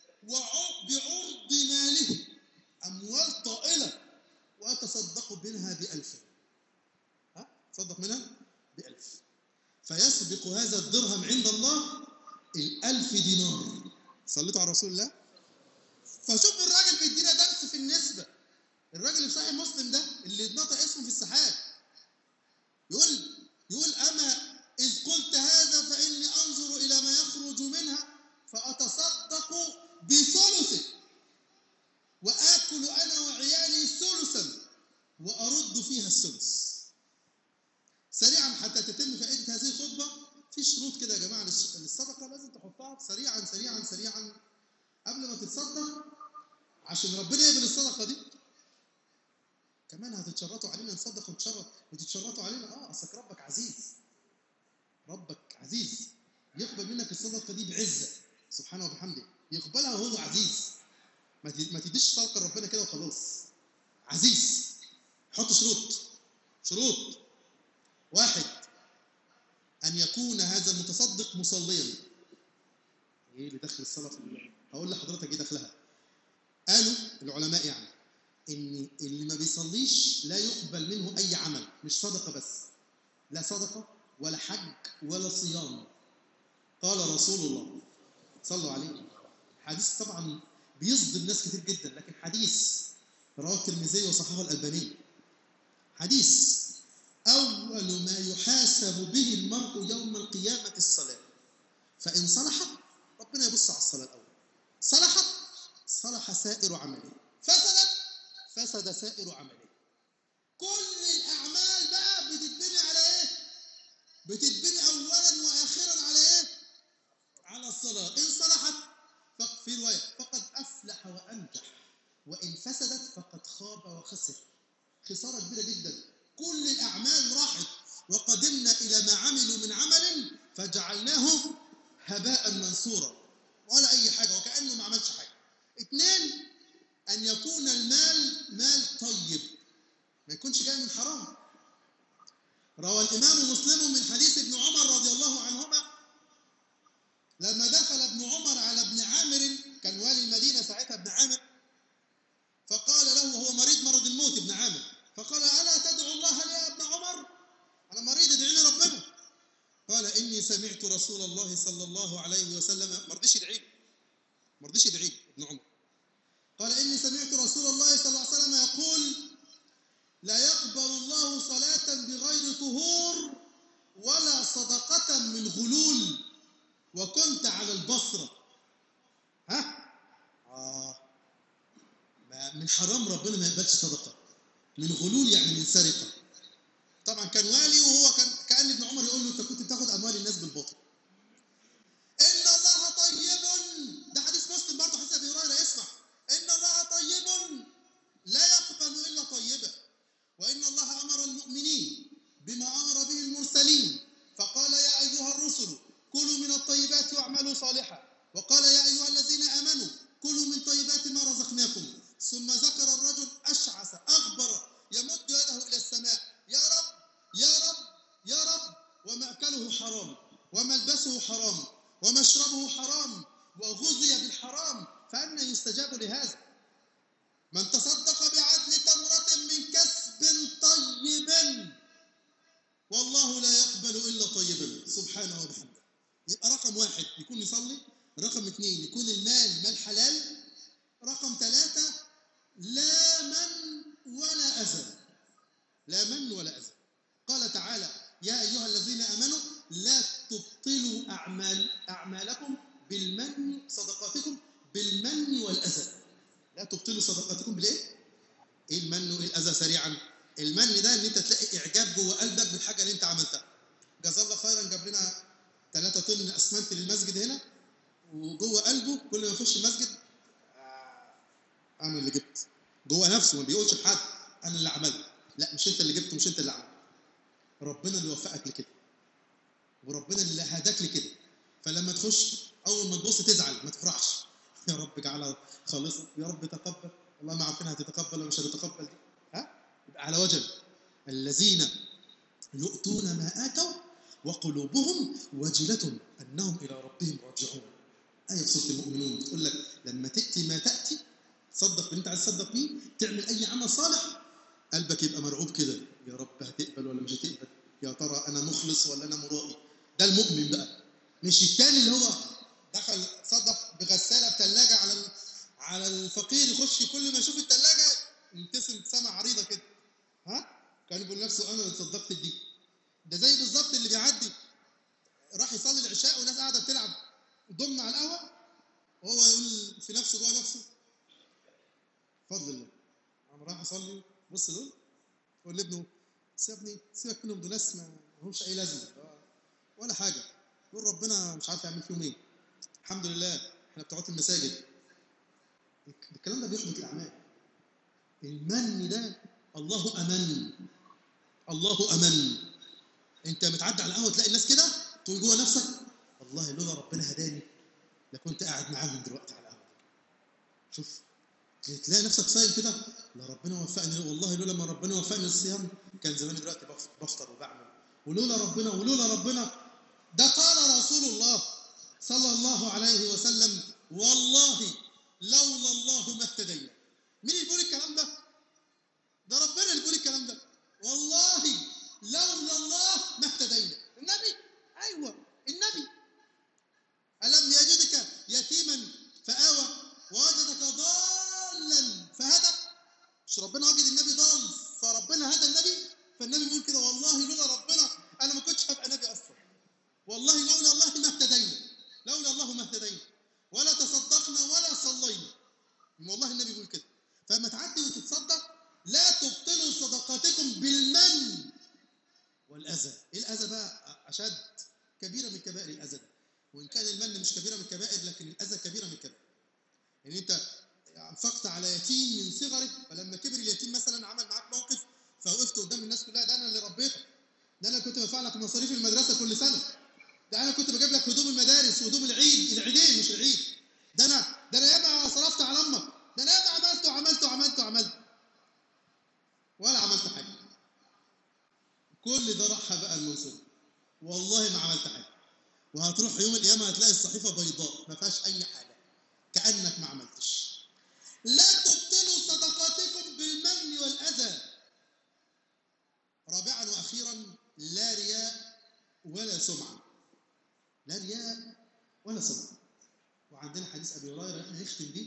بعرض ماله اموال طائله ويتصدق منها بألف ها تصدق منها بألف فيسبق هذا الدرهم عند الله الألف دينار صليتوا على رسول الله فشوف الراجل بيدينا درس في النسبة الراجل اللي في صحيح مسلم ده اللي اتنطق اسمه في السحاب يقول يقول أما إذ قلت هذا فإني أنظر إلى ما يخرج منها فأتصدق بثلثه وآكل أنا وعيالي ثلثا وأرد فيها الثلث سريعا حتى تتم فائدة هذه الخطبة في شروط كده يا جماعة للصدقة لازم تحطها سريعا سريعا سريعا قبل ما تتصدق عشان ربنا يقبل الصدقة دي كمان هتتشرطوا علينا نصدق ونتشرط وتتشرطوا علينا اه اصلك ربك عزيز ربك عزيز يقبل منك الصدقة دي بعزة سبحانه وبحمده يقبلها وهو عزيز ما تديش صدقة لربنا كده وخلاص عزيز حط شروط شروط واحد أن يكون هذا المتصدق مصليا إيه اللي دخل الصلاة في الله هقول لحضرتك إيه دخلها قالوا العلماء يعني إن اللي ما بيصليش لا يقبل منه أي عمل مش صدقة بس لا صدقة ولا حج ولا صيام قال رسول الله صلوا عليه حديث طبعا بيصدم ناس كتير جدا لكن حديث رواه الترمذي وصححه الألباني حديث أول ما يحاسب به المرء يوم القيامة الصلاة فإن صلحت ربنا يبص على الصلاة الأول صلحت صلح سائر عمله فسدت فسد سائر عمله كل الأعمال بقى بتتبني على إيه؟ بتتبني أولا وآخرا على إيه؟ على الصلاة إن صلحت في رواية فقد أفلح وأنجح وإن فسدت فقد خاب وخسر خسارة كبيرة جدا كل الأعمال راحت وقدمنا إلى ما عملوا من عمل فجعلناه هباء منصورا ولا أي حاجة وكأنه ما عملش حاجة اثنين أن يكون المال مال طيب ما يكونش جاي من حرام روى الإمام مسلم من حديث ابن عمر رضي الله عنهما لما دخل ابن عمر على ابن عامر كان والي المدينة ساعتها ابن عامر فقال له وهو مريض مرض الموت ابن عامر فقال ألا تدعو الله لي يا ابن عمر أنا مريض ادعي لي ربنا قال إني سمعت رسول الله صلى الله عليه وسلم ما رضيش يدعي ما رضيش يدعي ابن عمر قال إني سمعت رسول الله صلى الله عليه وسلم يقول لا يقبل الله صلاة بغير طهور ولا صدقة من غلول وكنت على البصرة ها؟ آه ما من حرام ربنا ما يقبلش صدقة من غلول يعني من سرقة طبعا كان والي وهو كان كأن ابن عمر يقول له انت كنت بتاخد اموال الناس بالباطل ان الله طيب ده حديث مسلم برضه حديث ابي هريره اسمع ان الله طيب لا يقبل الا طيبا وان الله امر المؤمنين بما امر به المرسلين فقال يا ايها الرسل كلوا من الطيبات واعملوا صالحا وقال يا ايها الذين امنوا كلوا من طيبات ما رزقناكم ثم ذكر الرجل اشعث اغبر يمد يده الى السماء يا رب يا رب يا رب ومأكله حرام وملبسه حرام ومشربه حرام وغذي بالحرام فأنا يستجاب لهذا من تصدق سبحانه وبحمده يبقى رقم واحد يكون يصلي رقم اثنين يكون المال مال حلال رقم ثلاثة لا من ولا أذى لا من ولا أذى قال تعالى يا أيها الذين آمنوا لا تبطلوا أعمال أعمالكم بالمن صدقاتكم بالمن والأذى لا تبطلوا صدقاتكم بالإيه؟ إيه المن وإيه الأذى سريعا؟ المن ده إن أنت تلاقي إعجاب جوه قلبك بالحاجة اللي أنت عملتها جزا الله خيرا جاب لنا ثلاثة طن أسمنت للمسجد هنا وجوه قلبه كل ما يخش المسجد آه، أنا اللي جبت جوه نفسه ما بيقولش لحد أنا اللي عملت لا مش أنت اللي جبت مش أنت اللي عملت ربنا اللي وفقك لكده وربنا اللي هداك لكده فلما تخش اول ما تبص تزعل ما تفرحش يا رب اجعلها خالصه يا رب تقبل والله ما عارفين هتتقبل ولا مش هتتقبل دي ها يبقى على وجل الذين يؤتون ما اتوا وقلوبهم وجلة انهم الى ربهم راجعون آية في سورة المؤمنون بتقول لك لما تأتي ما تأتي تصدق اللي أنت عايز تصدق بيه تعمل أي عمل صالح قلبك يبقى مرعوب كده يا رب هتقبل ولا مش هتقبل يا ترى أنا مخلص ولا أنا مرائي ده المؤمن بقى مش التاني اللي هو دخل صدق بغسالة بثلاجة على ال- على الفقير يخش كل ما يشوف الثلاجة يبتسم ابتسامة عريضة كده ها كان بيقول نفسه أنا اللي صدقت دي ده زي بالظبط اللي بيعدي راح يصلي العشاء والناس قاعدة بتلعب ضمن على القهوة وهو يقول في نفسه جوه نفسه فضل الله انا رايح اصلي بص دول يقول لابنه سيبني سيبك منهم دول ناس ما لهمش اي لازمه ولا حاجه يقول ربنا مش عارف يعمل فيهم ايه الحمد لله احنا بتوع المساجد الكلام ده بيحبط الاعمال المن ده الله امن الله امن انت بتعدي على القهوه تلاقي الناس كده تقول جوه نفسك والله لولا ربنا هداني لكنت قاعد معاهم دلوقتي على القهوه شوف تلاقي نفسك صايم كده لا ربنا وفقني والله لولا ما ربنا وفقني للصيام كان زماني دلوقتي بف- بفطر وبعمل ولولا ربنا ولولا ربنا ده قال رسول الله صلى الله عليه وسلم والله لولا الله ما اهتدينا مين اللي بيقول الكلام ده؟ ده ربنا اللي بيقول الكلام ده والله لولا الله ما اهتدينا النبي ايوه النبي ألم يجدك يتيما فآوى ووجدك ضالا فهدى مش ربنا وجد النبي ضال فربنا هدى النبي فالنبي بيقول كده والله لولا ربنا أنا ما كنتش هبقى نبي أصلا والله لولا الله ما اهتدينا لولا الله ما اهتدينا ولا تصدقنا ولا صلينا والله النبي بيقول كده فلما تعدي وتتصدق لا تبطلوا صدقاتكم بالمن والأذى إيه الأذى بقى أشد كبيرة من كبائر الأذى ده وإن كان المن مش كبيرة من الكبائر لكن الأذى كبيرة من الكبائر يعني أنت أنفقت على يتيم من صغرك فلما كبر اليتيم مثلا عمل معاك موقف فوقفت قدام الناس كلها ده أنا اللي ربيتك ده أنا كنت بدفع لك مصاريف المدرسة كل سنة ده أنا كنت بجيب لك هدوم المدارس وهدوم العيد العيدين مش العيد ده أنا ده أنا ياما صرفت على أمك ده أنا ياما عملت وعملت وعملت وعملت ولا عملت حاجة كل ده راح بقى المنصور والله ما عملت حاجة وهتروح يوم القيامة هتلاقي الصحيفة بيضاء ما فيهاش أي حاجة كأنك ما عملتش لا تبطلوا صدقاتكم بالمن والأذى رابعا وأخيرا لا رياء ولا سمعة لا رياء ولا سمعة وعندنا حديث أبي هريرة احنا نختم بيه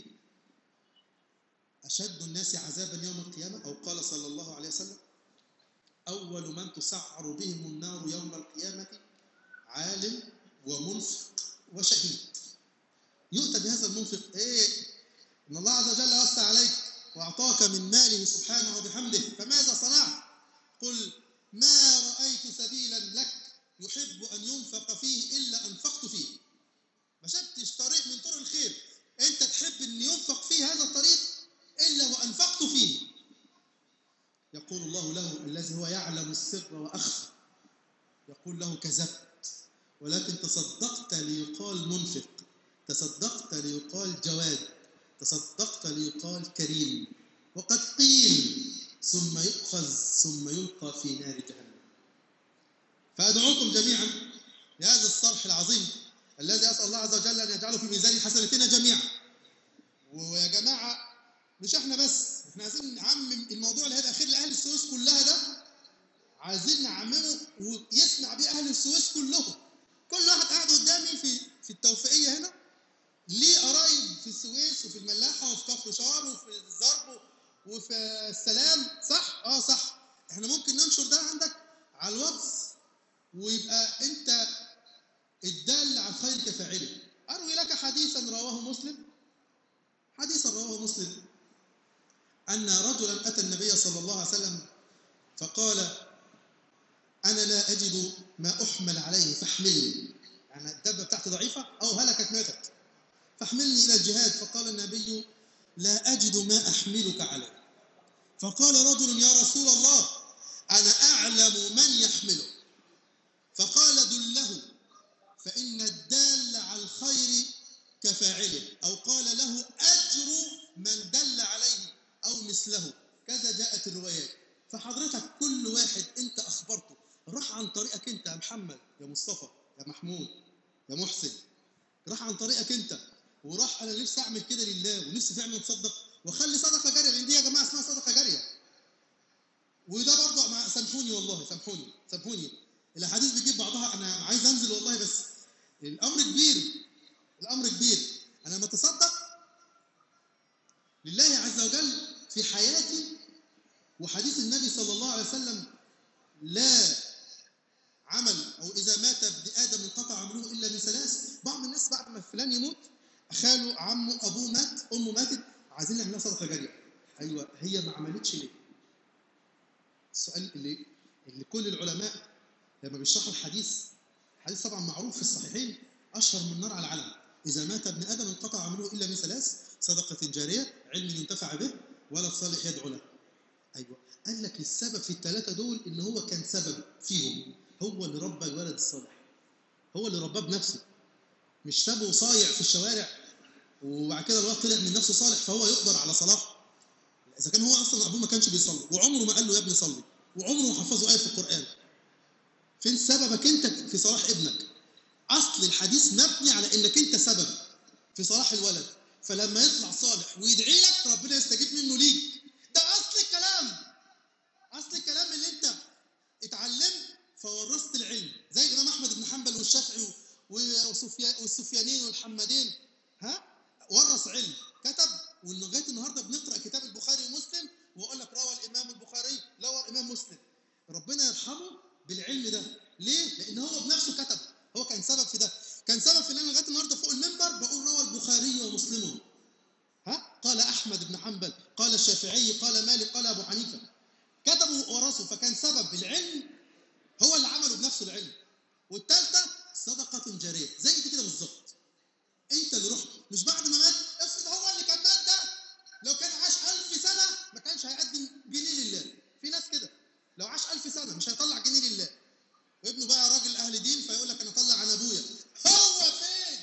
أشد الناس عذابا يوم القيامة أو قال صلى الله عليه وسلم أول من تسعر بهم النار يوم القيامة عالم ومنفق وشهيد يؤتى بهذا المنفق ايه ان الله عز وجل وسع عليك واعطاك من ماله سبحانه وبحمده فماذا صنعت قل ما رايت سبيلا لك يحب ان ينفق فيه الا انفقت فيه ما شفتش طريق من طرق الخير انت تحب ان ينفق فيه هذا الطريق الا وانفقت فيه يقول الله له الذي هو يعلم السر واخفى يقول له كذبت ولكن تصدقت ليقال منفق تصدقت ليقال جواد تصدقت ليقال كريم وقد قيل ثم يؤخذ ثم يلقى في نار جهنم فأدعوكم جميعا لهذا الصرح العظيم الذي أسأل الله عز وجل أن يجعله في ميزان حسناتنا جميعا ويا جماعة مش احنا بس احنا عايزين نعمم الموضوع اللي هيبقى خير لأهل السويس كلها ده عايزين نعممه ويسمع بيه أهل السويس كلهم ليه قرايب في السويس وفي الملاحه وفي كفر شار وفي الزرب وفي السلام صح اه صح احنا ممكن ننشر ده عندك على الواتس ويبقى انت الدال على الخير كفاعله اروي لك حديثا رواه مسلم حديثا رواه مسلم ان رجلا اتى النبي صلى الله عليه وسلم فقال انا لا اجد ما احمل عليه فاحملني يعني الدابه بتاعتي ضعيفه او هلكت ماتت فاحملني الى الجهاد فقال النبي لا اجد ما احملك عليه فقال رجل يا رسول الله انا اعلم من يحمله فقال دله فان الدال على الخير كفاعله او قال له اجر من دل عليه او مثله كذا جاءت الروايات فحضرتك كل واحد انت اخبرته راح عن طريقك انت يا محمد يا مصطفى يا محمود يا محسن راح عن طريقك انت وراح انا نفسي اعمل كده لله ونفسي فعلا اتصدق واخلي صدقه جاريه لان دي يا جماعه اسمها صدقه جاريه وده برضه مع- سامحوني والله سامحوني سامحوني الاحاديث بتجيب بعضها انا عايز انزل والله بس الامر كبير الامر كبير انا لما اتصدق لله عز وجل في حياتي وحديث النبي صلى الله عليه وسلم لا عمل او اذا مات ابن ادم انقطع عمله الا من ثلاث بعض الناس بعد ما فلان يموت خاله عمه ابوه مات امه ماتت عايزين نعمل لها صدقه جاريه ايوه هي ما عملتش ليه؟ السؤال اللي اللي كل العلماء لما بيشرحوا الحديث حديث طبعا معروف في الصحيحين اشهر من نار على العلم اذا مات ابن ادم انقطع عمله الا من ثلاث صدقه جاريه علم ينتفع به ولد صالح يدعو له ايوه قال لك السبب في الثلاثه دول ان هو كان سبب فيهم هو اللي ربى الولد الصالح هو اللي رباه بنفسه مش سابه صايع في الشوارع وبعد كده الولد طلع من نفسه صالح فهو يقدر على صلاحه اذا كان هو اصلا ابوه ما كانش بيصلي وعمره ما قال له يا ابني صلي وعمره ما حفظه ايه في القران فين سببك انت في صلاح ابنك اصل الحديث مبني على انك انت سبب في صلاح الولد فلما يطلع صالح ويدعي لك ربنا يستجيب منه ليك ده اصل الكلام اصل الكلام اللي انت اتعلمت فورثت العلم زي الامام احمد بن حنبل والشافعي وسفيان والسفيانين والحمادين ها ورث علم كتب ولغايه النهارده بنقرا كتاب البخاري ومسلم واقول لك روى الامام البخاري روى الامام مسلم ربنا يرحمه بالعلم ده ليه؟ لان هو بنفسه كتب هو كان سبب في ده كان سبب في ان انا لغايه النهارده فوق المنبر بقول روى البخاري ومسلم ها قال احمد بن حنبل قال الشافعي قال مالك قال ابو حنيفه كتبوا ورثوا فكان سبب العلم هو اللي عمله بنفسه العلم والثالثه صدقه جاريه زي دي كده بالظبط انت اللي رحت مش بعد ما مات افرض هو اللي كان مات ده لو كان عاش ألف سنه ما كانش هيقدم جنيه لله في ناس كده لو عاش ألف سنه مش هيطلع جنيه لله وابنه بقى راجل اهل دين فيقول لك انا اطلع عن ابويا هو فين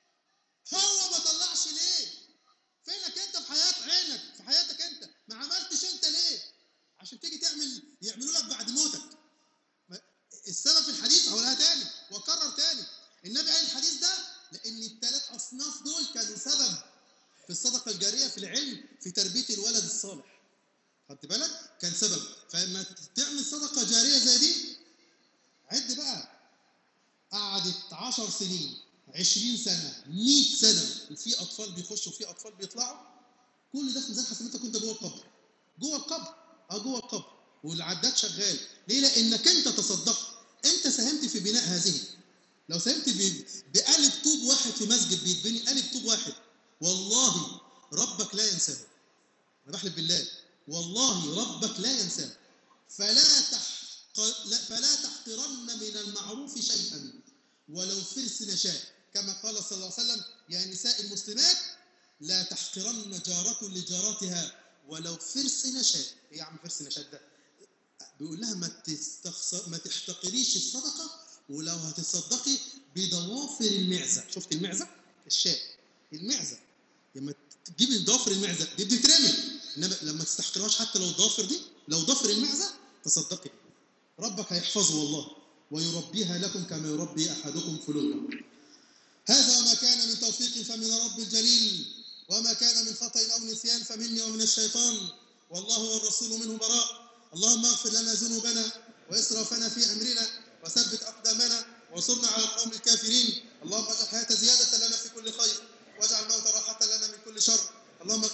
هو ما طلعش ليه فينك انت في حياه عينك في حياتك انت ما عملتش انت ليه عشان تيجي تعمل يعملوا لك بعد موتك ما- السبب في الحديث هقولها تاني واكرر تاني النبي قال الحديث ده لان الثلاث اصناف دول كانوا سبب في الصدقه الجاريه في العلم في تربيه الولد الصالح خدت بالك كان سبب فلما تعمل صدقه جاريه زي دي عد بقى قعدت 10 سنين 20 سنه 100 سنه وفي اطفال بيخشوا وفي اطفال بيطلعوا كل ده في ميزان حسناتك وانت جوه القبر جوه القبر اه جوه القبر والعداد شغال ليه لانك انت تصدقت انت ساهمت في بناء هذه لو ساهمت ب- بقالب طوب واحد في مسجد بيتبني قالب طوب واحد والله ربك لا ينساه انا بحلف بالله والله ربك لا ينساه فلا تحق لا فلا تحقرن من المعروف شيئا ولو فرس نشاء كما قال صلى الله عليه وسلم يا نساء المسلمات لا تحقرن جارة لجارتها ولو فرس نشاء ايه يا عم فرس نشاء ده بيقول لها ما تستخسر ما تحتقريش الصدقه ولو هتصدقي بضوافر المعزه شفت المعزه الشاة المعزه لما تجيبي ضوافر المعزه دي بتترمي انما لما تستحقرهاش حتى لو الضوافر دي لو ضفر المعزه تصدقي ربك هيحفظه والله ويربيها لكم كما يربي احدكم فلولا هذا وما كان من توفيق فمن رب الجليل وما كان من خطأ أو نسيان فمني ومن الشيطان والله والرسول منه براء اللهم اغفر لنا ذنوبنا وإسرافنا في أمرنا وثبت أقدامنا وانصرنا على القوم الكافرين اللهم اجعل الحياة زيادة لنا في كل خير واجعل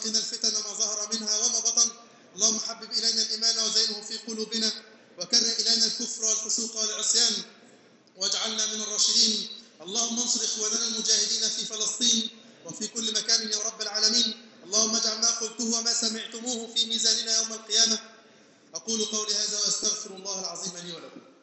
قنا الفتن ما ظهر منها وما بطن اللهم حبب إلينا الإيمان وزينه في قلوبنا وكره إلينا الكفر والفسوق والعصيان واجعلنا من الراشدين اللهم انصر إخواننا المجاهدين في فلسطين وفي كل مكان يا رب العالمين اللهم اجعل ما قلته وما سمعتموه في ميزاننا يوم القيامة أقول قولي هذا وأستغفر الله العظيم لي ولكم